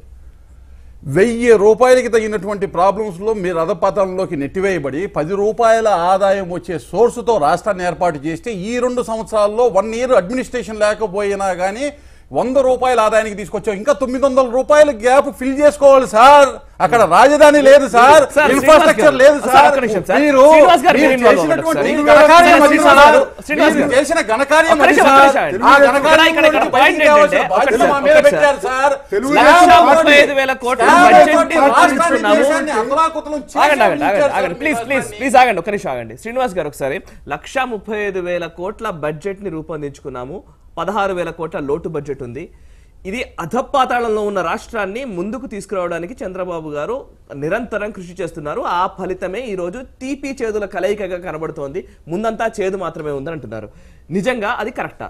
A: వెయ్యి రూపాయలకి తగినటువంటి ప్రాబ్లమ్స్ లో మీరు అధపతనంలోకి నెట్టివేయబడి పది రూపాయల ఆదాయం వచ్చే సోర్సుతో రాష్ట్రాన్ని ఏర్పాటు చేస్తే ఈ రెండు సంవత్సరాల్లో వన్ ఇయర్ అడ్మినిస్ట్రేషన్ లేకపోయినా కానీ వంద రూపాయల ఆదాయానికి తీసుకొచ్చాం ఇంకా తొమ్మిది వందల రూపాయల గ్యాప్ ఫిల్ చేసుకోవాలి సార్ అక్కడ రాజధాని లేదు సార్
B: సార్,
A: ఇన్ఫ్రాస్ట్రక్చర్
B: శ్రీనివాస్
A: లేదు
B: గారు,
A: సార్
B: ఒక్క నిమిషం సార్.
A: మీరు
B: శ్రీనివాస్ గారు
A: మీరు
B: మీరు involve
A: చేసినటువంటి
B: అవ్వండి
A: ఈ
B: సార్.
A: ఘనకార్యం అది
B: శ్రీనివాస్
A: సార్.
B: గారు, శ్రీనివాస్
A: మీరు
B: గారు.
A: చేసిన ఘనకార్యం
B: ఒక్క
A: అది
B: నిమిషం,
A: సార్.
B: ఒక్క నిమిషం.
A: ఆ
B: ఇక్కడ-
A: ఘనకార్యం
B: ఇక్కడ- ఇక్కడ
A: గురించి
B: point
A: బయటికి కావాల్సిన
B: ఏంటంటే,
A: బాధ్యత
B: ఒక్క
A: మా మీద
B: నిమిషం,
A: పెట్టారు సార్
E: తెలుగుదేశం
B: లక్ష
E: పార్టీ
B: ముప్పై ఐదు వేల కోట్ల
A: యాభై
B: బడ్జెట్
A: కోట్ల
B: ని
A: రాష్ట్రాన్ని
B: రూపొందిస్తున్నాము.
A: దేశాన్ని అతలాకుతలం చేసి
B: ఆగండి ఆగండి ఆగండి
A: ఉంచారు
B: ఆగండి
A: సార్
B: ప్లీజ్
A: మీ
B: ప్లీజ్
A: రాష్ట్రాన్ని.
B: ప్లీజ్ ఆగండి ఒక నిమిషం ఆగండి శ్రీనివాస్ గారు ఒకసారి లక్ష ముప్పై ఐదు వేల కోట్ల బడ్జెట్ ని రూపొందించుకున్నాము పదహారు వేల కోట్ల లోటు బడ్జెట్ ఉంది ఇది అధపాతాళంలో ఉన్న రాష్ట్రాన్ని ముందుకు తీసుకురావడానికి చంద్రబాబు గారు నిరంతరం కృషి చేస్తున్నారు ఆ ఫలితమే ఈ రోజు తీపి చేదుల కలయికగా కనబడుతోంది ముందంతా చేదు మాత్రమే ఉందని అంటున్నారు నిజంగా అది కరెక్టా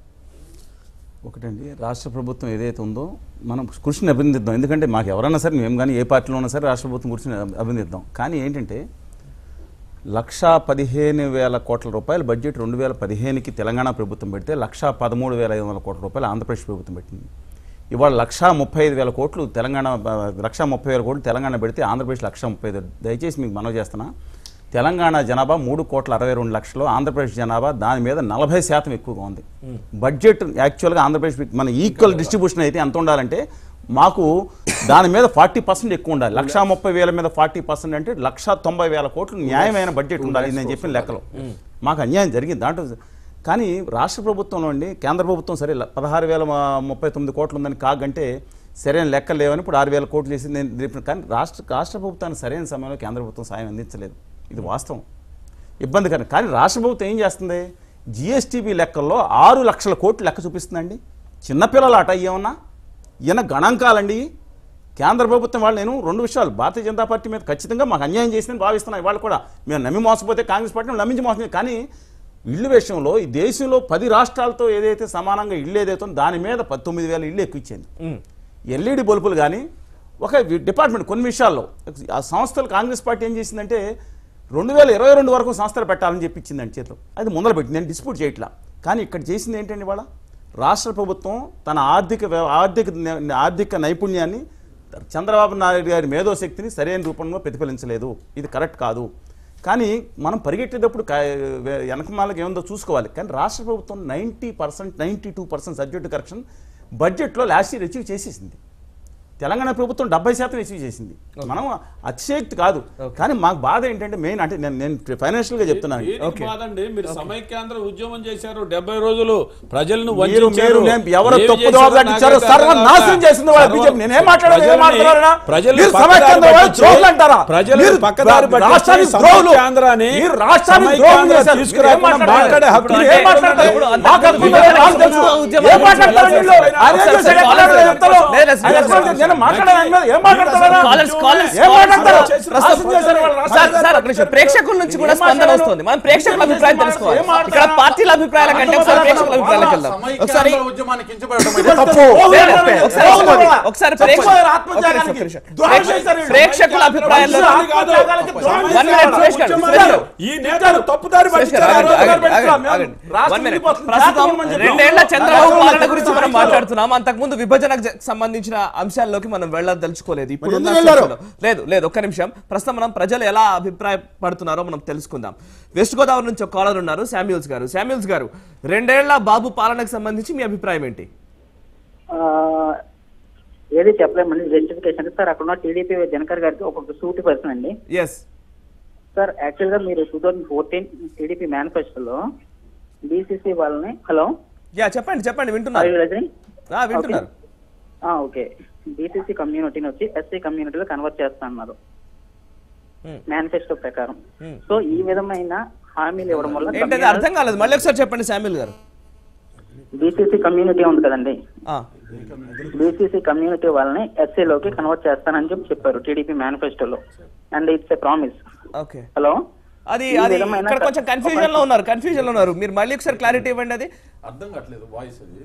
F: ఒకటండి రాష్ట్ర ప్రభుత్వం ఏదైతే ఉందో మనం కృషిని అభినందిద్దాం ఎందుకంటే మాకు ఎవరైనా సరే మేము కానీ ఏ పార్టీలో ఉన్నా సరే రాష్ట్ర ప్రభుత్వం కృషిని అభినందిద్దాం కానీ ఏంటంటే లక్షా పదిహేను వేల కోట్ల రూపాయల బడ్జెట్ రెండు వేల పదిహేనుకి తెలంగాణ ప్రభుత్వం పెడితే లక్షా పదమూడు వేల ఐదు వందల కోట్ల రూపాయలు ఆంధ్రప్రదేశ్ ప్రభుత్వం పెట్టింది ఇవాళ లక్షా ముప్పై ఐదు వేల కోట్లు తెలంగాణ ఆ, లక్షా ముప్పై వేల కోట్లు తెలంగాణ పెడితే ఆంధ్రప్రదేశ్ లక్షా ముప్పై ఐదు దయచేసి మీకు మనవి చేస్తున్నా తెలంగాణ జనాభా మూడు కోట్ల అరవై రెండు లక్షలు ఆంధ్రప్రదేశ్ జనాభా దాని మీద నలభై శాతం ఎక్కువగా ఉంది బడ్జెట్ యాక్చువల్గా ఆంధ్రప్రదేశ్ మన ఈక్వల్ డిస్ట్రిబ్యూషన్ అయితే ఎంత ఉండాలంటే మాకు దాని మీద ఫార్టీ పర్సెంట్ ఎక్కువ ఉండాలి లక్షా ముప్పై వేల మీద ఫార్టీ పర్సెంట్ అంటే లక్షా తొంభై వేల కోట్లు న్యాయమైన బడ్జెట్ ఉండాలి ఇది నేను చెప్పిన లెక్కలో మాకు అన్యాయం జరిగింది దాంట్లో కానీ రాష్ట్ర ప్రభుత్వంలో అండి కేంద్ర ప్రభుత్వం సరే ల- పదహారు వేల మ- ముప్పై తొమ్మిది కోట్లు ఉందని కాగంటే సరైన లెక్కలు లేవని ఇప్పుడు ఆరు వేల కోట్లు చేసి నేను చెప్పిన కానీ రాష్ట్ర రాష్ట్ర ప్రభుత్వానికి సరైన సమయంలో కేంద్ర ప్రభుత్వం సాయం అందించలేదు ఇది వాస్తవం ఇబ్బందికరం కానీ రాష్ట్ర ప్రభుత్వం ఏం చేస్తుంది జిఎస్టీబీ లెక్కల్లో ఆరు లక్షల కోట్లు లెక్క చూపిస్తుందండి చిన్నపిల్లల ఆట ఏమన్నా ఈయన గణాంకాలండి కేంద్ర ప్రభుత్వం వాళ్ళు నేను రెండు విషయాలు భారతీయ జనతా పార్టీ మీద ఖచ్చితంగా మాకు అన్యాయం చేసిందని భావిస్తున్నాను వాళ్ళు కూడా మేము నమ్మి మోసపోతే కాంగ్రెస్ పార్టీ నమ్మించి మోసం చేయం. కానీ ఇల్లు విషయంలో ఈ దేశంలో పది రాష్ట్రాలతో ఏదైతే సమానంగా ఇల్లు ఏదైతే ఉందో దాని మీద పంతొమ్మిది వేల ఇల్లు ఎక్కువ ఇచ్చింది ఎల్ఈడి బల్బులు కానీ ఒక వి- డిపార్ట్మెంట్ కొన్ని విషయాల్లో ఆ సంస్థలు కాంగ్రెస్ పార్టీ ఏం చేసిందంటే రెండు వేల ఇరవై రెండు వరకు సంస్థలు పెట్టాలని చెప్పి ఇచ్చిందండి చేతిలో అది ముందర పెట్టి నేను డిస్ప్యూట్ చేయట్లా కానీ ఇక్కడ చేసింది ఏంటండి ఇవాళ రాష్ట్ర ప్రభుత్వం తన ఆర్థిక వ్య- ఆర్థిక న- ఆర్థిక నైపుణ్యాన్ని చంద్రబాబు నాయుడు గారి మేధోశక్తిని సరైన రూపంలో ప్రతిఫలించలేదు ఇది కరెక్ట్ కాదు కానీ మనం పరిగెట్టేటప్పుడు కా- వె- వెనకమాలకు ఏముందో చూసుకోవాలి కానీ రాష్ట్ర ప్రభుత్వం ninety percent ninety two percent subject correction బడ్జెట్లో లాస్ట్ ఇయర్ అచీవ్ చేసేసింది తెలంగాణ ప్రభుత్వం డెబ్బై శాతం రిసీవ్ చేసింది మనం అతిశయక్తి కాదు కానీ మాకు బాధ ఏంటంటే మెయిన్ అంటే నేను నేను ఫైనాన్షియల్ గా చెప్తున్నాను
D: దేనికి బాధండి మీరు సమైక్యాంధ్ర ఉద్యమం చేశారు డెబ్బై రోజులు ప్రజలను
F: మీరు
D: వంచారు
F: మీరు నేను ఎవరు
D: ఏమి
F: తప్పు
D: చేశారో
F: దోవలు ఇచ్చారో
D: నాకే
F: సర్వం
D: అర్థం
F: నాశనం
D: కాదు.
F: చేసింది వాళ్ళ
D: సర్వం-
F: బీజేపీ నేనేం మాట్లాడాను ఏం
D: ప్రజల్ని-
F: మాట్లాడారా
D: ప్రజల్ని
F: మీరు
D: పక్కదారి
F: సమైక్యాంధ్ర వాళ్ళు
D: పట్టించి-
F: ద్రోహులు అంటారా
D: ప్రజల్ని
F: మీరు
D: పక్కదారి పట్టించి
F: రాష్ట్రానికి ద్రోహులు
D: సమైక్యాంధ్రాని
F: మీరు రాష్ట్రానికి ద్రోహం
D: సమైక్యాంధ్ర
F: చేశారు
D: తీసుకురాకుండా
F: మీరు ఏం
D: మాట్లాడే హక్కు
F: మీరు
B: అంటే
F: ఏం మాట్లాడతారు
B: ఇప్పుడు అంత
F: మాకు హక్కు ఉందో లేదో నాకు తెలుసు.
B: ఉద్యమం
F: ఏం మాట్లాడతారు వీళ్ళు? ఆయన ఏం చేశాడు? ఎక్కడ ఉన్నాడు? చెప్తారు.
B: లేదు, లేదు,
F: ఆయన ఎక్కడ ఉన్నాడు? నేను మాట్లాడాను ఆయన మీద. ఏం మాట్లాడతారా?
B: కాలర్స్ కాలర్స్
F: ఏం మాట్లాడతారు
B: ప్రస్తుతం-
F: నాశనం చేశారు వాళ్ళు
B: సార్
F: రాష్ట్రాన్ని.
B: సార్ ఒక నిమిషం ప్రేక్షకుల నుంచి కూడా
F: ఏం
B: స్పందన
F: మాట్లాడారు?
B: వస్తుంది మనం ప్రేక్షకుల అభిప్రాయం తెలుసుకోవాలి
F: ఏం మాట్లాడారు?
B: ఇక్కడ పార్టీల అభిప్రాయాల కంటే ఒకసారి ప్రేక్షకుల అభిప్రాయాలకు వెళ్దాం ఒకసారి
A: సమైక్యాంధ్ర ఉద్యమాన్ని కించపడటం అయితే తప్పు
B: లేదు, లేదు, ఒకసారి
F: ద్రోహులు.
B: ఒకసారి
F: చెప్పారు
B: ప్రేక్షకుల
F: ఆత్మత్యాగానికి.
B: ఒక నిమిషం,
F: ద్రోహం
B: ప్రేక్ష-
F: చేశారు వీళ్ళు.
B: ప్రేక్షకుల అభిప్రాయాల్లో
F: ఆత్మత్యాగానికి ద్రోహం
B: One minute,
F: చేశారు.
B: సురేష్ గారు,
F: ఉద్యమం
B: సురేష్ గారు.
D: ఈ నేతలు తప్పుదారి
B: సురేష్ గారు,
D: పట్టించారు
B: ఆగండి,
F: ఆగండి,
B: ఆగండి,
F: ఆగండి,
B: ఆగండి.
F: రాష్ట్రం
B: One minute.
F: విడిపోతుంది.
B: ప్రస్తుతం
F: జాతీయం అని చెప్పాం.
B: రెండేళ్ల చంద్రబాబు
F: రాష్ట్రం
B: పాలన గురించి మనం
F: విడిపోతుంది.
B: మాట్లాడుతున్నాం అంతకుముందు విభజనకు జ- సంబంధించిన అంశాల్లోకి మనం వెళ్ళదలుచుకోలేదు ఇప్పుడు
F: మరి
B: ఉన్న
F: ఎందుకు వెళ్ళారు?
B: అంశాల్లో. లేదు లేదు ఒక్క నిమిషం ప్రస్తుతం మనం ప్రజలు ఎలా అభిప్రాయపడుతున్నారో మనం తెలుసుకుందాం వెస్ట్ గోదావరి నుంచి ఒక కాలర్ ఉన్నారు శామ్యూల్స్ గారు శామ్యూల్స్ గారు రెండేళ్ల బాబు పాలనకు సంబంధించి మీ అభిప్రాయం ఏంటి
G: ఆ, ఏది చెప్పలేమండి జస్టిఫికేషన్ సార్ అక్కడ ఉన్న టీడీపీ దినకర్ గారికి ఒక సూటి పర్సన్ అండి
B: ఎస్
G: సార్ యాక్చువల్ గా మీరు టూ థౌజండ్ ఫోర్టీన్ టీడీపీ మేనిఫెస్టోలో బీసీసీ వాళ్ళని హలో
B: యా చెప్పండి చెప్పండి వింటున్నారు ఆ, వింటున్నారు
G: ఓకే బీసీసీ కమ్యూనిటీని వచ్చి ఎస్సీ కమ్యూనిటీలో కన్వర్ట్ చేస్తా అన్నారు
B: Hmm.
G: మేనిఫెస్టో ప్రకారం
B: Hmm.
G: సో ఈ విధమైన హామీలు ఇవ్వడం వల్ల
B: ఏంటది అర్థం కాలేదు మళ్ళీ ఒకసారి చెప్పండి శామ్యుల్ గారు
G: బీసీసీ కమ్యూనిటీ ఉంది కదండి
B: ఆ,
G: బీసీసీ కమ్యూనిటీ వాళ్ళని ఎస్సీలోకి కన్వర్ట్ చేస్తానని చెప్పి చెప్పారు టీడీపీ మేనిఫెస్టోలో and it's a promise
B: okay
G: hello
B: అది
G: ఈ
B: అది
G: విధమైన
B: ఇక్కడ కొంచెం కన్ఫ్యూజన్ లో ఉన్నారు కన్ఫ్యూజన్ లో ఉన్నారు మీరు మళ్ళీ ఒకసారి క్లారిటీ ఇవ్వండి అది
A: అర్థం కావట్లేదు వాయిస్ అది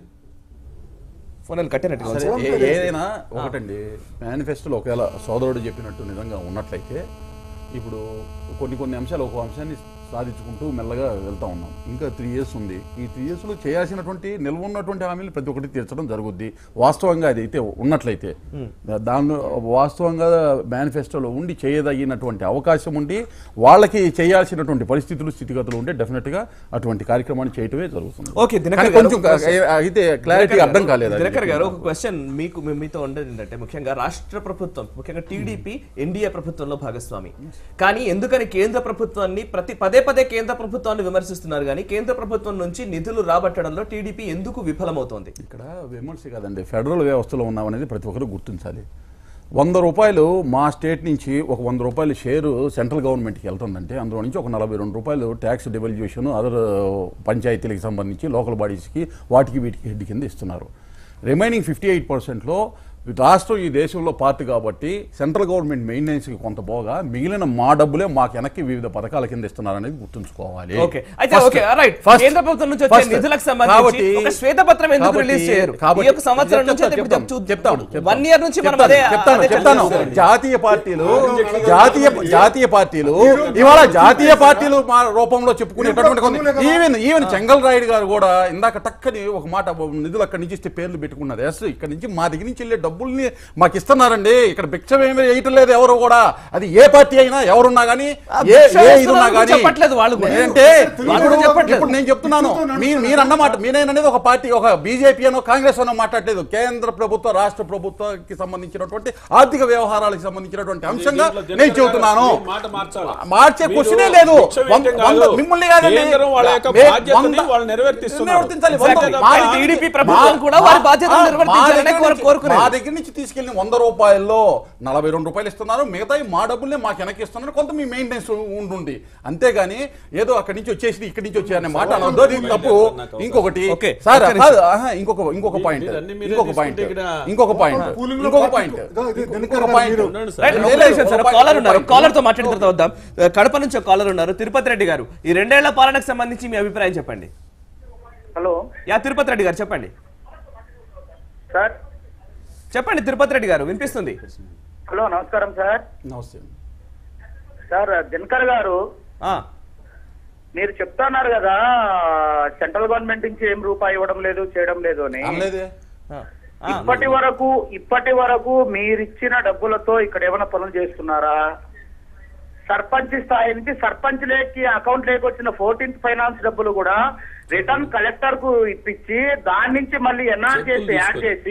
B: ఫోన్ కట్టినట్టుగా ఉంది.
A: సరే ఏ- ఏదైనా ఒకటండి మేనిఫెస్టోలో ఒకవేళ సోదరుడు చెప్పినట్టు నిజంగా ఉన్నట్లయితే ఇప్పుడు కొన్ని కొన్ని అంశాలు ఒక అంశాన్ని సాధించుకుంటూ మెల్లగా వెళ్తా ఉన్నాం ఇంకా త్రీ ఇయర్స్ ఉంది ఈ త్రీ ఇయర్స్లో చేయాల్సినటువంటి నిల్వ ఉన్నటువంటి హామీలు ప్రతి ఒక్కటి తీర్చడం జరుగుద్ది వాస్తవంగా అది అయితే ఉన్నట్లయితే దానిలో వాస్తవంగా మేనిఫెస్టోలో ఉండి చేయదగినటువంటి అవకాశం ఉండి వాళ్ళకి చేయాల్సినటువంటి పరిస్థితులు స్థితిగతులు ఉంటే డెఫినెట్గా అటువంటి కార్యక్రమాన్ని చేయటమే జరుగుతుంది
B: ఓకే దినకర్
A: కానీ
B: గారు,
A: కొంచెం అయితే క్లారిటీ అర్థం కాలేదు అది.
B: దినకర్ గారు ఒక క్వశ్చన్ మీకు మీ- మీతో ఉండేది ఏంటంటే ముఖ్యంగా రాష్ట్ర ప్రభుత్వం ముఖ్యంగా టీడీపీ ఎన్డీఏ ప్రభుత్వంలో భాగస్వామి కానీ ఎందుకని కేంద్ర ప్రభుత్వాన్ని ప్రతి పదే పదే కేంద్ర ప్రభుత్వాన్ని విమర్శిస్తున్నారు కానీ కేంద్ర ప్రభుత్వం నుంచి నిధులు రాబట్టడంలో టీడీపీ ఎందుకు విఫలమవుతోంది
A: ఇక్కడ విమర్శ కాదండి ఫెడరల్ వ్యవస్థలో ఉన్నామనేది ప్రతి ఒక్కరు గుర్తించాలి వంద రూపాయలు మా స్టేట్ నుంచి ఒక వంద రూపాయలు షేరు సెంట్రల్ గవర్నమెంట్కి వెళ్తుందంటే అందులో నుంచి ఒక నలభై రెండు రూపాయలు ట్యాక్స్ డివల్యూషన్ అదర్ పంచాయతీలకు సంబంధించి లోకల్ బాడీస్కి వాటికి వీటికి హెడ్ కింద ఇస్తున్నారు రిమైనింగ్ ఫిఫ్టీ ఎయిట్ పర్సెంట్లో రాష్ట్రం ఈ దేశంలో పార్ట్ కాబట్టి సెంట్రల్ గవర్నమెంట్ మెయింటెనెన్స్కి కొంత పోగా మిగిలిన మా డబ్బులే మాకు వెనక్కి వివిధ పథకాల కింద ఇస్తున్నారనేది గుర్తుంచుకోవాలి
B: ఓకే అయితే
A: First-
B: ఓకే రైట్
A: first-
B: కేంద్ర ప్రభుత్వం నుంచి వచ్చే
A: first.
B: నిధులకు సంబంధించి
A: కాబట్టి-
B: ఒక శ్వేతపత్రం ఎందుకు
A: కాబట్టి-
B: రిలీజ్ చేయరు
A: కాబట్టి-
B: ఈ యొక్క సంవత్సరం నుంచి
A: చెప్తాను,
B: అయితే ఇప్పుడు
A: చెప్తాను,
B: చూ-
A: చెప్తాను, చెప్తాను.
B: వన్ ఇయర్ నుంచి మనం
A: చెప్తాను,
B: అదే
A: చెప్తాను
B: అదే
A: చెప్తాను
B: చర్చిస్తున్నాం.
A: జాతీయ పార్టీలు జాతీయ జాతీయ పార్టీలు ఇవాళ జాతీయ పార్టీలు మా రూపంలో చెప్పుకునేటటువంటి కొన్ని ఈవెన్ ఈవెన్ చెంగల్ రాయుడు గారు కూడా ఇందాక టక్కని ఒక మాట నిధులు అక్కడి నుంచి ఇస్తే పేర్లు పెట్టుకున్నారు ఎస్ ఇక్కడ నుంచి మా దగ్గర నుంచి వెళ్ళే డబ్బుల్ని మాకు ఇస్తున్నారండి ఇక్కడ భిక్ష ఏమీ వేయటం లేదు ఎవరు కూడా అది ఏ పార్టీ అయినా ఎవరున్నా కానీ
B: ఆ
A: ఏ
B: భిక్ష
A: ఏ ఇది
B: వేస్తున్నారు
A: ఉన్నా
B: కూడా
A: కానీ
B: చెప్పట్లేదు వాళ్ళు కూడా.
A: ఏంటంటే
B: వాళ్ళు
A: ఇప్పుడు
B: కూడా చెప్పట్లేదు.
A: ఇప్పుడు నేను చెప్తున్నాను మీరు మీరు అన్నమాట మీరేననేది ఒక పార్టీ ఒక బీజేపీ అనో కాంగ్రెస్ అనో మాట్లాడలేదు కేంద్ర ప్రభుత్వ రాష్ట్ర ప్రభుత్వానికి సంబంధించినటువంటి ఆర్థిక వ్యవహారాలకు సంబంధించినటువంటి అంశంగా
D: దీంట్లో
A: నేను చెబుతున్నాను
D: మీ మాట మార్చాలా?
A: మార్చే
D: మీరు
A: క్వశ్చనే లేదు
D: భిక్ష వేయటం
A: వంద-
D: కాదు.
A: వంద- మిమ్మల్ని కాదండి
D: కేంద్రం వాళ్ళ యొక్క
A: మే-
D: బాధ్యతని
A: వంద-
D: వాళ్ళు నిర్వర్తిస్తున్నారు.
A: నిర్వర్తించాలి. వంద-
D: Exactly.
A: మా
B: మరి టీడీపీ ప్రభుత్వం కూడా వారి బాధ్యతను
A: మా-
B: నిర్వర్తించాలనే
A: మా దగ్గర
B: కోరు-
A: నుంచి-
B: కోరుకునేది.
A: మా దగ్గర నుంచి తీసుకెళ్ళిన వంద రూపాయల్లో నలభై రెండు రూపాయలు ఇస్తున్నారు మిగతా మా డబ్బుల్నే మాకు వెనక్కి ఇస్తున్నారు కొంత మీ మెయింటెనెన్స్ ఉండుండి అంతేగాని ఏదో అక్కడి నుంచి వచ్చేసి ఇక్కడి నుంచి వచ్చే అనే మాట అనొద్దు అది తప్పు ఇంకొకటి
B: ఓకే,
A: సార్
B: ఒక్క
A: కాదు, ఆహా, ఇంకొక ఇంకొక పాయింట్
D: మీరన్నీ మీరే
A: ఇంకొక పాయింట్
D: తీసుకుంటే ఇక్కడ-
A: ఇంకొక పాయింట్
E: పూలింగ్లో
A: ఇంకొక
E: పార్టీ-
A: పాయింట్
E: ఇది
A: ఇంకొక
E: దినకర్
A: పాయింట్
E: మీరు-
D: ఉండండి సార్.
B: రైట్,
A: లేదు,
B: ఒక్క
A: లేదు,
B: నిమిషం సార్
A: ఒక
B: కాలర్ ఉన్నారు
A: పాయింట్.
B: కాలర్ తో మాట్లాడిన తర్వాత వద్దాం కడప నుంచి ఒక కాలర్ ఉన్నారు తిరుపతి రెడ్డి గారు ఈ రెండేళ్ల పాలనకు సంబంధించి మీ అభిప్రాయం చెప్పండి
G: హలో
B: యా తిరుపతి రెడ్డి గారు చెప్పండి
G: సార్
B: చెప్పండి తిరుపతి రెడ్డి గారు వినిపిస్తుంది
G: హలో నమస్కారం సార్
A: నమస్తే
G: సార్ దినకర్ గారు
B: ఆ,
G: మీరు చెప్తున్నారు కదా సెంట్రల్ గవర్నమెంట్ నుంచి ఏం రూపాయి ఇవ్వడం లేదు చేయడం లేదు అని
A: అనలేదే
B: ఆ, ఆ,
G: ఇప్పటి వరకు ఇప్పటి వరకు మీరిచ్చిన డబ్బులతో ఇక్కడ ఏమైనా పనులు చేస్తున్నారా సర్పంచ్ స్థాయి నుంచి సర్పంచ్ లేకి అకౌంట్ లేకి వచ్చిన ఫోర్టీన్త్ ఫైనాన్స్ డబ్బులు కూడా రిటర్న్ కలెక్టర్ కు ఇప్పించి దాని నుంచి మళ్ళీ ఎన్ఆర్ చేసి యాడ్ చేసి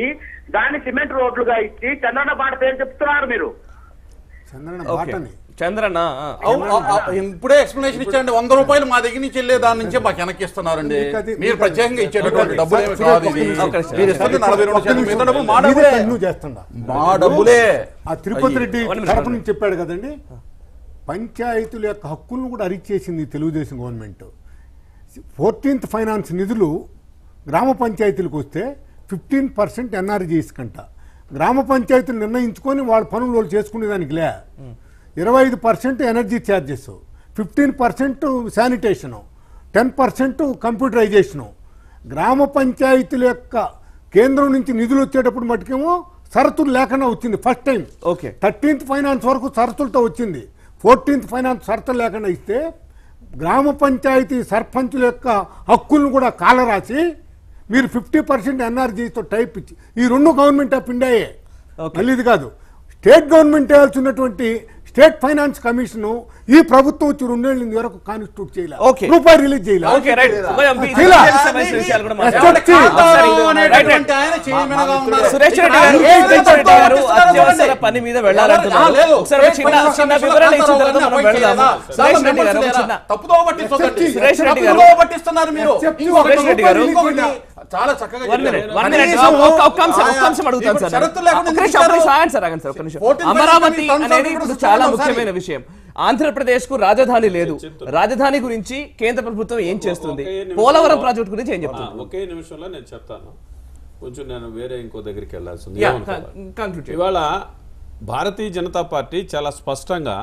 G: దాన్ని సిమెంట్ రోడ్లుగా ఇచ్చి చంద్రన్న బాట పేరు చెప్తున్నారు మీరు
E: చంద్రన
B: ఓకే
E: బాటని
B: చంద్రన్న ఆ,
A: అవు- అవు- అవు- ఇప్పుడే ఎక్స్ప్లెనేషన్ ఇచ్చారండి వంద రూపాయలు మా దగ్గర నుంచి వెళ్ళే దాని నుంచే మాకు వెనక్కి ఇస్తున్నారండి
E: మీకు అది-
A: మీరు ప్రత్యేకంగా ఇచ్చేటటువంటి డబ్బులు ఏమి
E: ఒక్క
A: కాదు ఇది.
E: నిమిషం.
B: ఒక్క నిమిషం.
A: మీరు ఇస్తుంది నలభై రెండు శాతం మిగతా డబ్బులు మా
E: మీరే
A: డబ్బులే
E: కంటిన్యూ చేస్తుండా
A: మా డబ్బులే
E: ఆ తిరుపతి రెడ్డి
B: వన్ మినిట్,
E: తరపు
B: వన్
E: నుంచి చెప్పాడు కదండి పంచాయతీల యొక్క హక్కులను కూడా అరిచేసింది ఈ తెలుగుదేశం గవర్నమెంట్ ఫోర్టీన్త్ ఫైనాన్స్ నిధులు గ్రామ పంచాయతీలకు వస్తే ఫిఫ్టీన్ పర్సెంట్ ఎన్ఆర్జీఎస్ కంట గ్రామ పంచాయతీలు నిర్ణయించుకొని వాళ్ళ పనులు వాళ్ళు చేసుకునేదానికి లే ఇరవై ఐదు percent energy charges fifteen percent sanitation ten percent computerization గ్రామ పంచాయతీల యొక్క కేంద్రం నుంచి నిధులు వచ్చేటప్పుడు మటుకేమో షరతులు లేకుండా వచ్చింది first time
B: okay
E: thirteenth finance వరకు షరతులతో వచ్చింది ఫోర్టీన్త్ ఫైనాన్స్ షరతులు లేకుండా ఇస్తే గ్రామ పంచాయతీ సర్పంచుల యొక్క హక్కులను కూడా కాలరాసి మీరు ఫిఫ్టీ పర్సెంట్ ఎన్ఆర్జీతో టైప్ ఇచ్చి ఈ రెండు గవర్నమెంట్ ఆఫ్ ఇండియాయే మళ్ళీ ఇది కాదు స్టేట్ గవర్నమెంట్ వేయాల్సినటువంటి స్టేట్ ఫైనాన్స్ కమిషన్ ఈ ప్రభుత్వం వచ్చి రెండేళ్ళ వరకు కాన్స్టిట్యూట్
B: Okay.
E: చేయలేదు రూపాయి రిలీజ్ చేయలేదు
B: ఓకే రైట్ కొంచెం ఈ
E: ఇలా.
B: విషయానికి సంబంధించిన విషయాలు కూడా మాట్లాడదాం.
E: ఎస్ఎఫ్సి.
B: ఒకసారి ఇది- రైట్, రైట్.
A: అనేటువంటి ఆయన చేయమనగా ఉన్నారు.
B: సురేష్ రెడ్డి గారు
A: ఏ
B: సురేష్ రెడ్డి
A: విధంగా
B: గారు
A: పంపిస్తున్నారో
B: అత్యవసర
A: చూడండి.
B: పని మీద వెళ్ళాలంటున్నారు
A: ఆ, లేదు.
B: ఒకసారి ఒక చిన్న
A: స్టేట్
B: చిన్న
A: ఫైనాన్స్
B: వివరణ ఇచ్చిన తర్వాత
A: కమిషన్
B: మనం
A: అపాయింట్
B: వెళ్దాము
A: చేయలేదా?
B: సురేష్ రెడ్డి గారు ఒక
A: మెంబర్స్
B: చిన్న
A: లేరా? తప్పుదో పట్టిస్తుందండి.
B: సురేష్ రెడ్డి గారు.
A: తప్పుదో పట్టిస్తున్నారు మీరు
E: ఎస్ఎఫ్సి
A: ఇంకొకటి
B: సురేష్ రెడ్డి గారు.
A: ఇంకొకటి చాలా చక్కగా
B: వన్
A: చెప్పారు.
B: మినిట్ వన్ మినిట్
A: కనీసం
B: ఒక్క ఒక్క అంశం ఒక్క అంశం
A: ఆయన
B: అడుగుతాను
A: ఇప్పుడు
B: సార్
A: షరతులు లేకుండా
B: ఒక్క నిమిషం,
A: ఎందుకు
B: ఒక్క నిమిషం
A: ఇచ్చారు?
B: ఆగండి సార్ ఆగండి సార్ ఒక్క నిమిషం
A: 14
B: అమరావతి
A: సంవత్సరాలు
B: అనేది
A: కూడా
B: ఇప్పుడు చాలా
A: చూస్తున్నాం
B: ముఖ్యమైన
A: ఒకసారి.
B: విషయం ఆంధ్రప్రదేశ్ కు రాజధాని లేదు రాజధాని గురించి కేంద్ర ప్రభుత్వం ఏం చేస్తుంది
D: ఒకే నిమిషంలో-
B: పోలవరం ప్రాజెక్ట్ గురించి ఏం
D: ఆ,
B: చెప్తుంది
D: ఒకే నిమిషంలో నేను చెప్తాను కొంచెం నేను వేరే ఇంకో దగ్గరికి వెళ్ళాల్సింది
B: యా,
D: ఏమనుకోవాలి?
B: కన్- conclude చేయండి.
D: ఇవాళ భారతీయ జనతా పార్టీ చాలా స్పష్టంగా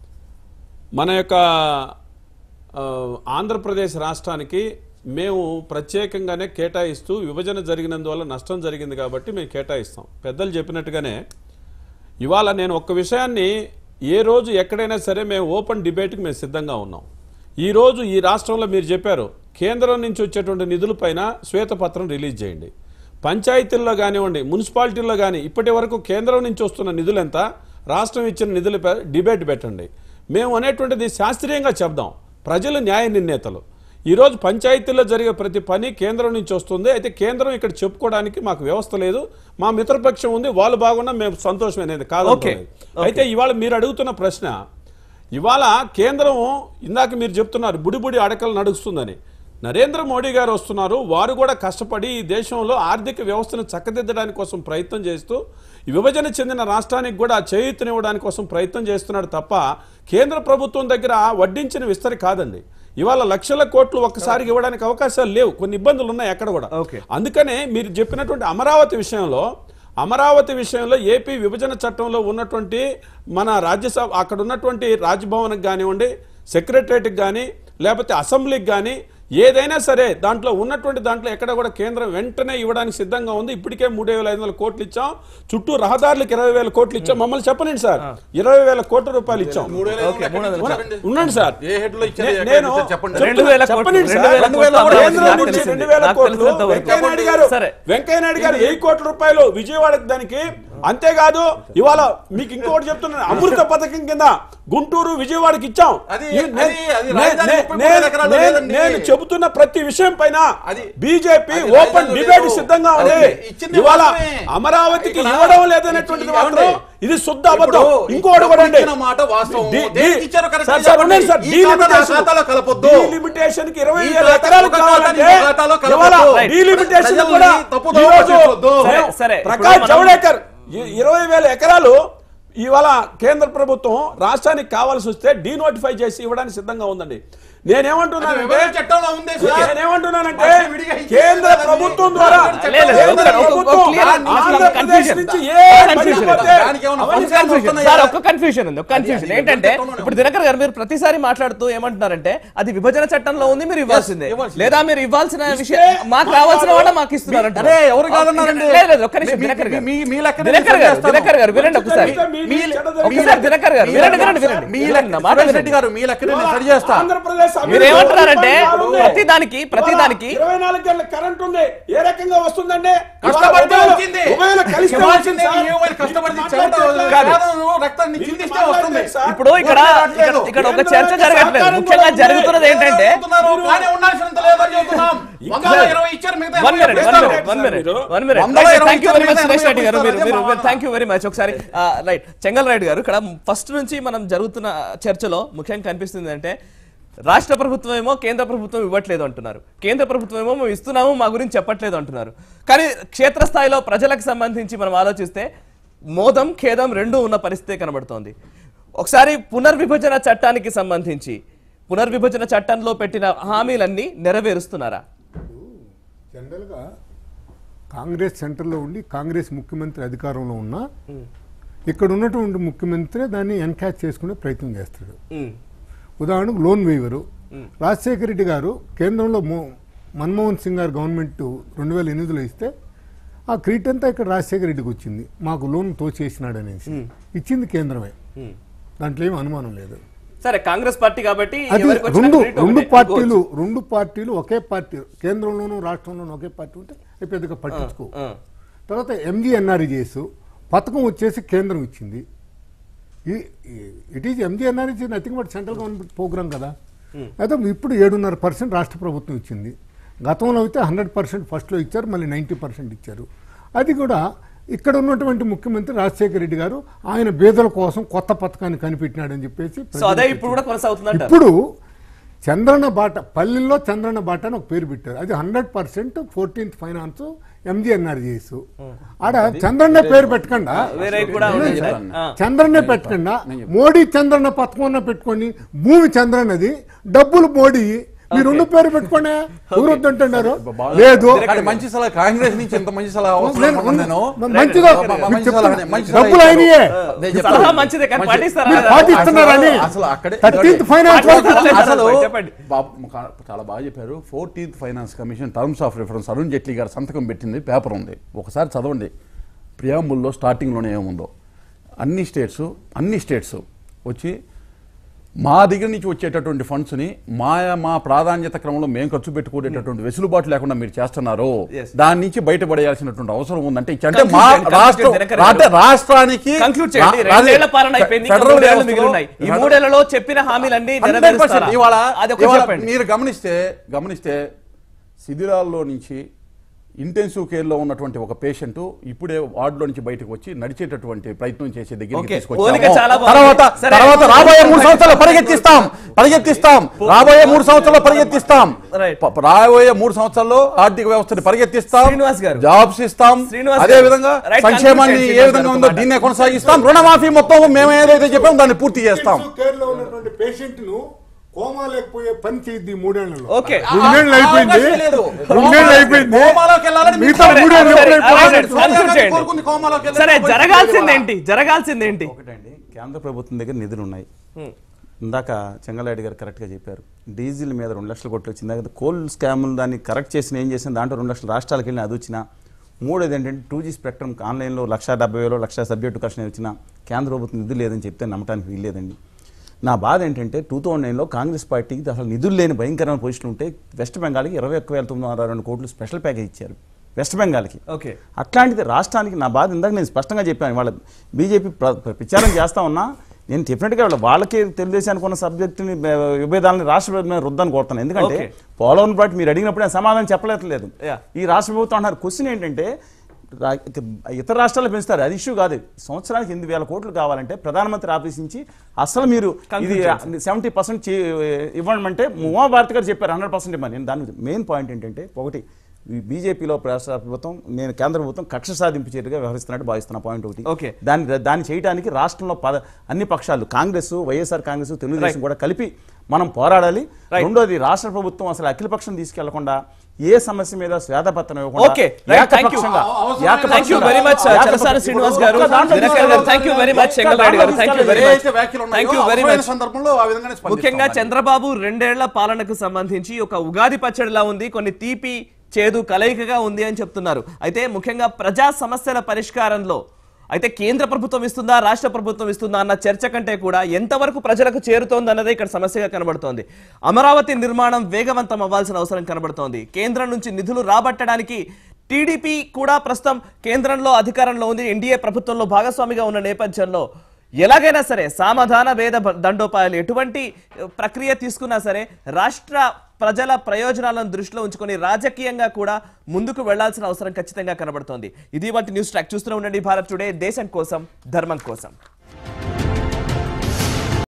D: మన యొక్క ఆ, ఆంధ్రప్రదేశ్ రాష్ట్రానికి మేము ప్రత్యేకంగానే కేటాయిస్తూ విభజన జరిగినందువల్ల నష్టం జరిగింది కాబట్టి మేము కేటాయిస్తాం పెద్దలు చెప్పినట్టుగానే ఇవాళ నేను ఒక్క విషయాన్ని ఏ రోజు ఎక్కడైనా సరే మేము ఓపెన్ డిబేట్కి మేము సిద్ధంగా ఉన్నాం ఈ రోజు ఈ రాష్ట్రంలో మీరు చెప్పారు కేంద్రం నుంచి వచ్చేటువంటి నిధులపైన శ్వేతపత్రం రిలీజ్ చేయండి పంచాయతీల్లో కానివ్వండి మున్సిపాలిటీల్లో కానీ ఇప్పటి వరకు కేంద్రం నుంచి వస్తున్న నిధులు ఎంత రాష్ట్రం ఇచ్చిన నిధులపై డిబేట్ పెట్టండి మేము అనేటువంటిది శాస్త్రీయంగా చెప్దాం ప్రజలు న్యాయ నిర్ణేతలు ఈరోజు పంచాయతీల్లో జరిగే ప్రతి పని కేంద్రం నుంచి వస్తుంది అయితే కేంద్రం ఇక్కడ చెప్పుకోవడానికి మాకు వ్యవస్థ లేదు మా మిత్రపక్షం ఉంది వాళ్ళు బాగున్నా మేము సంతోషమైనది కాదు
B: Okay.
D: అంటున్నది. అయితే ఇవాళ మీరు అడుగుతున్న ప్రశ్న ఇవాళ కేంద్రం ఇందాక మీరు చెప్తున్నారు బుడిబుడి అడకలు నడుస్తుందని నరేంద్ర మోడీ గారు వస్తున్నారు వారు కూడా కష్టపడి ఈ దేశంలో ఆర్థిక వ్యవస్థను చక్కదిద్దడానికి కోసం ప్రయత్నం చేస్తూ ఈ విభజన చెందిన రాష్ట్రానికి కూడా చేయూతనివ్వడానికి కోసం ప్రయత్నం చేస్తున్నాడు తప్ప కేంద్ర ప్రభుత్వం దగ్గర వడ్డించిన విస్తరి కాదండి ఇవాళ లక్షల కోట్లు ఒక్కసారికి ఇవ్వడానికి అవకాశాలు లేవు కొన్ని ఇబ్బందులు ఉన్నాయి అక్కడ కూడా
B: Okay.
D: అందుకనే మీరు చెప్పినటువంటి అమరావతి విషయంలో అమరావతి విషయంలో ఏపీ విభజన చట్టంలో ఉన్నటువంటి మన రాజ్యసభ అక్కడ ఉన్నటువంటి రాజ్భవన్కి కానివ్వండి సెక్రటరేట్కి కానీ లేకపోతే అసెంబ్లీకి కానీ ఏదైనా సరే దాంట్లో ఉన్నటువంటి దాంట్లో ఎక్కడ కూడా కేంద్రం వెంటనే ఇవ్వడానికి సిద్ధంగా ఉంది ఇప్పటికే మూడు వేల ఐదు వందల కోట్లు ఇచ్చాం చుట్టూ రహదారులకు ఇరవై వేల కోట్లు ఇచ్చాం మమ్మల్ని చెప్పనండి సార్ ఇరవై వేల కోట్ల రూపాయలు ఇచ్చాం
A: మూడు వేల ఐదు వందలు ఎక్కడి నుంచి
D: ఉన్న-
A: ఇచ్చారండి?
D: ఉండండి సార్
A: ఏ హెడ్ లో ఇచ్చారు
D: నే-
A: ఎక్కడి
D: నేను
A: నుంచి చెప్పండి
B: రెండు వేల కోట్లు,
D: చెప్పనండి
B: రెండు
D: సార్.
B: వేల
D: రెండు వేల
B: కోట్లు
D: కోట్లు.
B: అమరావతి
D: కేంద్రం
B: నాకు
D: నుంచి
B: తెలిసింది.
D: రెండు వేల
B: నాకు
D: కోట్లు.
B: తెలిసినంత వరకు.
D: వెంకయ్య నాయుడు గారు
B: సరే.
D: వెంకయ్య నాయుడు గారు వెయ్యి కోట్ల రూపాయలు విజయవాడకి దానికి అంతేకాదు ఇవాళ మీకు ఇంకోటి చెప్తున్నాను అమృత పథకం కింద గుంటూరు విజయవాడకి ఇచ్చాం
A: అది-
D: ఈ- నే-
A: అది- అది
D: నే-
A: రాజధాని
D: నే-
A: ముప్పై
D: నే-
A: మూడు ఎకరాలు
D: నే-
A: లేదండి.
D: నేను చెబుతున్న ప్రతి విషయం పైన
A: అది-
D: బీజేపీ
A: అది
D: ఓపెన్
A: రాజధాని
D: డిబేట్
A: లేదు.
D: సిద్ధంగా ఉంది
A: ఓకే. ఇచ్చింది
D: ఇవాళ
A: వాస్తవమే.
D: అమరావతికి
A: ఇక్కడ
D: ఇవ్వడం లేదనేటువంటిది
A: ఇది
D: మాత్రం
A: ఏమండి?
D: ఇది శుద్ధ అబద్ధం
A: ఇప్పుడు
D: ఇంకోటి కూడా అండి.
A: ఇచ్చిన మాట వాస్తవం.
D: డి-
A: దేనికి
D: డి-
A: ఇచ్చారో correct
D: సార్,
A: గా
D: సార్,
A: చెప్పండి.
D: ఉండండి సార్.
A: ఈ
D: డీ
A: ఖాతా
D: లిమిటేషన్-
A: ఆ ఖాతాలో కలపొద్దు.
D: డీ లిమిటేషన్ కి ఇరవై
A: ఈ
D: వేల
A: ఖాతా
D: ఎకరాలు
A: ఒక ఖాతాని
D: కావాలంటే
A: ఇంకో ఖాతాలో కలపొద్దు.
D: ఇవాళ
A: రైట్.
D: డీ లిమిటేషన్
A: ప్రజల్ని
D: కూడా
A: తప్పుదోవ
D: ఈరోజు
A: పట్టించొద్దు.
B: సరే, సరే. ఇప్పుడు
D: ప్రకాష్
B: మనం-
D: జవడేకర్ ఇ- ఇరవై వేల ఎకరాలు ఇవాళ కేంద్ర ప్రభుత్వం రాష్ట్రానికి కావాల్సి వస్తే డీనోటిఫై చేసి ఇవ్వడానికి సిద్ధంగా ఉందండి
A: అది
D: నేనేమంటున్నానంటే
A: విభజన చట్టంలో ఉంది సార్.
D: నేనేమంటున్నానంటే
A: వాటిని విడిగా ఇచ్చేసి
D: కేంద్ర
A: దాన్ని
D: ప్రభుత్వం ద్వారా
A: విభజన
B: లేదు, లేదు,
D: కేంద్ర
B: ఒక- ఒక- ఒక
D: ప్రభుత్వం
B: clear
D: ఆంధ్రప్రదేశ్
B: confusion.
D: నుంచి ఏ
B: Confusion.
D: పని పోతే
A: దానికి ఏమన్నా
B: ఒక
A: ఫంక్షన్లు
B: కన్ఫ్యూజన్
A: వస్తున్నాయా?
B: సార్ ఒక కన్ఫ్యూజన్ ఉంది ఒక కన్ఫ్యూజన్
A: అది
B: ఏంటంటే
A: చట్టంలోనే
B: ఇప్పుడు దినకర్ గారు మీరు ప్రతిసారి మాట్లాడుతూ ఏమంటున్నారంటే అది విభజన చట్టంలో ఉంది మీరు ఇవ్వాల్సిందే
A: ఇవ్వాల్సిందే.
B: లేదా మీరు ఇవ్వాల్సిన విషయం
D: ఇస్తే
B: మాకు రావాల్సిన వాళ్ళ మాకు ఇస్తున్నారు
A: అరే ఎవరు కాదన్నారండి
B: లేదు లేదు ఒక్క నిమిషం
A: మీ-
B: దినకర్ గారు
A: మీ- మీ లెక్కనే
B: దినకర్
A: నేను
B: గారు
A: చేస్తాను.
B: దినకర్ గారు వినండి ఒకసారి
D: మీ-
A: మీ-
B: ఒకసారి దినకర్ గారు వినండి వినండి వినండి
A: మీ
B: వినండి
A: లెక్క
B: నా మాట
A: సురేష్
B: వినండి
A: రెడ్డి గారు మీ లెక్కనే నేను సరి చేస్తా
D: ఆంధ్రప్రదేశ్
B: మీరు ఏమంటున్నారంటే
D: ఉంది.
B: ప్రతి దానికి ప్రతి దానికి
D: ఇరవై నాలుగు గంటల కరెంట్ ఉంది ఏ రకంగా వస్తుందండి
A: కష్టపడితే
D: ఇవాళ
A: వచ్చింది
D: ఉభయలు కలిస్తే
A: ఇవ్వాల్సిందే
D: వచ్చింది
A: ఈ
D: సార్.
A: ఉభయలు కష్టపడితే
D: మీరు
A: చెమట
D: మాట్లాడట్లేదు.
A: కాదు, రక్తాన్ని
D: మీరు
A: చిందిస్తే వస్తుంది
D: మాట్లాడట్లేదు సార్.
B: ఇప్పుడు ఇక్కడ ఇక్కడ- ఇక్కడ ఒక చర్చ జరగట్లేదు ముఖ్యంగా జరుగుతున్నది ఏంటంటే
A: చెబుతున్నారు, కానీ ఉండాల్సినంత లేదని చెబుతున్నాం వందలో ఇరవై ఇచ్చారు, మిగతా
B: వన్
A: ఎనభై
B: మినిట్
A: ఎప్పుడు
B: వన్
A: ఇస్తారు?
B: Minute one minute one minute
A: వందలో ఇరవై
B: థ్యాంక్ యూ వెరీ మచ్
A: ఇచ్చారు,
B: సురేష్ రెడ్డి గారు
A: మిగతా
B: మీరు మీరు
A: ఎనభై
B: థ్యాంక్ యూ వెరీ మచ్ ఒకసారి రైట్ చెంగల్ రైడ్ గారు ఇక్కడ ఫస్ట్ నుంచి మనం జరుగుతున్న చర్చలో ముఖ్యంగా కనిపిస్తుంది అంటే రాష్ట్ర ప్రభుత్వం ఏమో కేంద్ర ప్రభుత్వం ఇవ్వట్లేదు అంటున్నారు కేంద్ర ప్రభుత్వం ఏమో మేము ఇస్తున్నాము మా గురించి చెప్పట్లేదు అంటున్నారు కానీ క్షేత్రస్థాయిలో ప్రజలకు సంబంధించి మనం ఆలోచిస్తే మోదం ఖేదం రెండు ఉన్న పరిస్థితి కనబడుతోంది ఒకసారి పునర్విభజన చట్టానికి సంబంధించి పునర్విభజన చట్టంలో పెట్టిన హామీలన్నీ నెరవేరుస్తున్నారా
E: జనరల్గా కాంగ్రెస్ సెంటర్లో ఉండి కాంగ్రెస్ ముఖ్యమంత్రి అధికారంలో ఉన్నా ఇక్కడ ఉన్నటువంటి ముఖ్యమంత్రి దాన్ని ఎన్కాచ్ చేసుకునే ప్రయత్నం చేస్తాడు
B: ఉమ్.
E: ఉదాహరణకు లోన్ వేయవరు రాజశేఖర రెడ్డి గారు కేంద్రంలో మో మన్మోహన్ సింగ్ గారు గవర్నమెంట్ రెండు వేల ఎనిమిదిలో ఇస్తే ఆ క్రీట్ అంతా ఇక్కడ రాజశేఖర రెడ్డికి వచ్చింది మాకు లోన్ తోచేసినాడు అనేసి ఇచ్చింది కేంద్రమే దాంట్లో ఏమి అనుమానం లేదు
B: సరే కాంగ్రెస్ పార్టీ కాబట్టి
E: అది
B: ఎవరికి వచ్చిన
E: రెండు
B: క్రెడిట్
E: రెండు
B: ఒకటే.
E: పార్టీలు రెండు పార్టీలు ఒకే పార్టీ కేంద్రంలోనూ రాష్ట్రంలోనూ ఒకే పార్టీ ఉంటే అవి పెద్దగా పట్టించుకో
B: ఆ.
E: తర్వాత ఎంజీఎన్ఆర్జీఎస్ పథకం వచ్చేసి కేంద్రం ఇచ్చింది it is MGNRG nothing but central government program కదా అయితే ఇప్పుడు ఏడున్నర పర్సెంట్ రాష్ట్ర ప్రభుత్వం ఇచ్చింది గతంలో అయితే హండ్రెడ్ పర్సెంట్ ఫస్ట్లో ఇచ్చారు మళ్ళీ నైంటీ పర్సెంట్ ఇచ్చారు అది కూడా ఇక్కడ ఉన్నటువంటి ముఖ్యమంత్రి రాజశేఖర రెడ్డి గారు ఆయన బీదల కోసం కొత్త పథకాన్ని కనిపెట్టినాడని చెప్పేసి
B: సో అదే ఇప్పుడు కూడా కొనసాగుతుందంట
E: ఇప్పుడు చంద్రన్న బాట పల్లెల్లో చంద్రన్న బాట అని ఒక పేరు పెట్టారు అది hundred percent fourteenth finance MGNRGS ఆడ చంద్రన్న పేరు పెట్టకుండా
B: వేరే కూడా ఉన్నాయి సార్. ఆ.
E: చంద్రన్నే పెట్టకుండా మోడీ చంద్రన్న పథకం పెట్టుకొని భూమి చంద్రన్నది డబ్బులు మోడీ మీరు రెండు పేరు పెట్టుకోండి ఎవరు వద్దంటున్నారు లేదు
A: కానీ మంచి సలహా కాంగ్రెస్ నుంచి ఎంత మంచి సలహా అవసరం
E: నేను-
A: అనుకున్నా నేను
E: మ- మంచిగా
A: మ- మ-
E: మీకు
A: మంచి సలహా
E: చెప్తున్నా.
A: మంచి సలహా
E: డబ్బులు
A: ఇచ్చారు.
E: అయినాయే.
A: నేను
B: సలహా
A: చెప్తాను.
B: మంచిదే కానీ
A: మంచి-
B: పాటిస్తారా
E: మీరు పాటిస్తున్నారని
A: అసలు అక్కడే
E: థర్టీన్త్ ఫైనాన్స్ వరకు
B: పాటిస్తారు.
A: అసలు
B: చెప్పండి.
A: బాబు కా- చాలా బాగా చెప్పారు fourteenth finance commission terms of reference Arun Jaitley గారు సంతకం పెట్టింది పేపర్ ఉంది ఒకసారి చదవండి ప్రియాంబుల్లో స్టార్టింగ్లోనే ఏముందో అన్ని స్టేట్స్ అన్ని స్టేట్స్ వచ్చి మా దగ్గర నుంచి వచ్చేటటువంటి ఫండ్స్ ని మా మా ప్రాధాన్యత క్రమంలో మేము ఖర్చు పెట్టుకునేటటువంటి వెసులుబాటు లేకుండా మీరు చేస్తున్నారు
B: Yes.
A: దాని నుంచి బయటపడేయాల్సినటువంటి అవసరం ఉందంటే ఇచ్చ- అంటే మా
B: Conclude చేయండి, conclude
A: రాష్ట్రం
B: చేయండి, దినకర్ గారు.
A: అంటే రాష్ట్రానికి
B: కంక్లూడ్ చేయండి
A: రా-
B: రెండేళ్ల పాలన అయిపోయింది ఇంకా
A: ఫెడరల్
B: మూడేళ్లు
A: వ్యవస్థలో-
B: మిగిలి ఉన్నాయి ఈ మూడేళ్లలో చెప్పిన హామీలన్నీ
A: 100%
B: నెరవేరుస్తారా
A: ఇవాళ
B: అది ఒకటి
A: ఇవాళ
B: చెప్పండి
A: మీరు గమనిస్తే గమనిస్తే శిథిరాల్లో నుంచి ఇంటెన్సివ్ కేర్ లో ఉన్నటువంటి ఒక పేషెంట్ ఇప్పుడే వార్డులో నుంచి బయటకు వచ్చి నడిచేటటువంటి ప్రయత్నం చేసే దగ్గరికి
B: ఓకే.
A: తీసుకొచ్చాము.
B: పోలిక చాలా బాగుంది.
A: తర్వాత
B: సరే.
A: తర్వాత రాబోయే మూడు సంవత్సరాలు పరిగెత్తిస్తాం పరిగెత్తిస్తాం రాబోయే మూడు సంవత్సరాల్లో పరిగెత్తిస్తాం
B: Right.
A: ప- రాబోయే మూడు సంవత్సరాల్లో ఆర్థిక వ్యవస్థని పరిగెత్తిస్తాం
B: శ్రీనివాస్ గారు.
A: జాబ్స్ ఇస్తాం
B: శ్రీనివాస్
A: అదే
B: గారు.
A: విధంగా
B: Right,
A: సంక్షేమాన్ని
B: conclude
A: ఏ
B: చేయండి
A: విధంగా
B: శ్రీనివాస్
A: ఉందో
B: గారు.
A: దీన్నే కొనసాగిస్తాం రుణమాఫీ మొత్తం మేము ఏదైతే చెప్పామో దాన్ని పూర్తి చేస్తాం
E: కేర్ లో ఉన్నటువంటి పేషెంట్ ను కోమా లేకపోయే పని చేయద్ది ఈ మూడేళ్లలో
B: ఓకే
E: రెండేళ్ళు అయిపోయింది
A: అవకాశం లేదు.
E: రెండేళ్ళు అయిపోయింది
A: కోమాలోకి వెళ్ళాలని మీరు
E: మిగతా
A: సరే,
E: మూడేళ్ళు
B: సరే,
E: ఎప్పుడైపోయింది?
B: అలాగే conclude చేయండి.
A: కోరుకుంది కోమాలోకి వెళ్ళాలని
B: సరే
A: పరిస్థితి
B: జరగాల్సిందేంటి జరగాల్సిందేంటి
F: ఒకటండి కేంద్ర ప్రభుత్వం దగ్గర నిధులు ఉన్నాయి ఇందాక చెంగలాయుడు గారు కరెక్ట్గా చెప్పారు డీజిల్ మీద రెండు లక్షల కోట్లు వచ్చింది ఇందాక కోల్ స్కాములు దాన్ని కరెక్ట్ చేసిన ఏం చేసిన దాంట్లో రెండు లక్షల రాష్ట్రాలకు వెళ్ళిన అది వచ్చిన మూడోది ఏంటంటే టూ జీ స్పెక్ట్రమ్ ఆన్లైన్లో లక్ష డెబ్బై వేలు లక్ష సబ్జెక్టు కష్టం వచ్చిన కేంద్ర ప్రభుత్వం నిధులు లేదని చెప్తే నమ్మటానికి వీల్లేదండి నా బాధ ఏంటంటే టూ థౌజండ్ నైన్లో కాంగ్రెస్ పార్టీకి అసలు నిధులు లేని భయంకరమైన పొజిషన్ ఉంటే వెస్ట్ బెంగాల్కి ఇరవై ఒక్క వేల తొమ్మిది వందల రెండు కోట్లు స్పెషల్ ప్యాకేజ్ ఇచ్చారు వెస్ట్ బెంగాల్కి
B: ఓకే
F: అట్లాంటిది రాష్ట్రానికి నా బాధ ఇందాక నేను స్పష్టంగా చెప్పాను వాళ్ళ బీజేపీ ప్ర- ప్ర- ప్రచారం చేస్తా ఉన్నా నేను డెఫినెట్గా వాళ్ళ వాళ్ళకి తెలుగుదేశానికి ఉన్న సబ్జెక్టుని బ- విభేదాలని రాష్ట్ర ప్రభుత్వం మీద రుద్దని కోరుతాను ఎందుకంటే
B: Okay.
F: పోలవరం పాటు మీరు అడిగినప్పుడు నేను సమాధానం చెప్పలేదు
B: Yeah.
F: ఈ రాష్ట్ర ప్రభుత్వం అంటున్నారు క్వశ్చన్ ఏంటంటే రా- ఇతర రాష్ట్రాలు పెంచుతారు అది ఇష్యూ కాదు సంవత్సరానికి ఎనిమిది వేల కోట్లు కావాలంటే ప్రధానమంత్రి ఆఫీస్ నుంచి అసలు మీరు ఇది సెవెంటీ పర్సెంట్ ఇవ్వమంటే ఉమా భారతి గారు చెప్పారు హండ్రెడ్ పర్సెంట్ ఇవ్వమని నేను దాని మెయిన్ పాయింట్ ఏంటంటే ఒకటి ఈ బీజేపీలో రాష్ట్ర ప్రభుత్వం నేను కేంద్ర ప్రభుత్వం కక్ష సాధింపు చర్యగా వ్యవహరిస్తున్నట్టు భావిస్తున్న పాయింట్ ఒకటి
B: Okay.
F: దాన్ని దాన్ని చేయడానికి రాష్ట్రంలో పద అన్ని పక్షాలు కాంగ్రెస్ వైఎస్ఆర్ కాంగ్రెస్ తెలుగుదేశం కూడా కలిపి మనం పోరాడాలి రెండోది రాష్ట్ర ప్రభుత్వం అసలు అఖిలపక్షం తీసుకెళ్లకుండా ఏ సమస్య మీద శ్వేతపత్రం ఇవ్వకుండా
B: Okay, right, thank you.
F: ఏకపక్షంగా-
B: థ్యాంక్ యూ వెరీ మచ్
F: ఏకపక్షంగా-
B: చలసాని శ్రీనివాస్ గారు
F: ఒక్క దాంట్లో
B: దినకర్ గారు thank you very much Chengalrayudu గారు థ్యాంక్ యూ వెరీ మచ్
A: ఏదైతే వ్యాఖ్యలు ఉన్నాయో,
B: థ్యాంక్ యూ వెరీ
A: అవసరమైన
B: మచ్
A: సందర్భంలో ఆ విధంగానే స్పందిస్తాం
B: ముఖ్యంగా
A: దానికి.
B: చంద్రబాబు రెండేళ్ల పాలనకు సంబంధించి ఒక ఉగాది పచ్చడిలా ఉంది కొన్ని తీపి చేదు కలయికగా ఉంది అని చెప్తున్నారు అయితే ముఖ్యంగా ప్రజా సమస్యల పరిష్కారంలో అయితే కేంద్ర ప్రభుత్వం ఇస్తుందా రాష్ట్ర ప్రభుత్వం ఇస్తుందా అన్న చర్చ కంటే కూడా ఎంతవరకు ప్రజలకు చేరుతోంది అన్నదే ఇక్కడ సమస్యగా కనబడుతోంది అమరావతి నిర్మాణం వేగవంతం అవ్వాల్సిన అవసరం కనబడుతోంది కేంద్రం నుంచి నిధులు రాబట్టడానికి టీడీపీ కూడా ప్రస్తుతం కేంద్రంలో అధికారంలో ఉంది ఎన్డీఏ ప్రభుత్వంలో భాగస్వామిగా ఉన్న నేపథ్యంలో ఎలాగైనా సరే సామధాన వేద బ- దండోపాయాలు ఎటువంటి ఆ, ప్రక్రియ తీసుకున్నా సరే రాష్ట్ర ప్రజల ప్రయోజనాలను దృష్టిలో ఉంచుకొని రాజకీయంగా కూడా ముందుకు వెళ్లాల్సిన అవసరం ఖచ్చితంగా కనబడుతోంది ఇది వంటి న్యూస్ ట్రాక్ చూస్తూనే ఉండండి భారత్ టుడే దేశం కోసం ధర్మం కోసం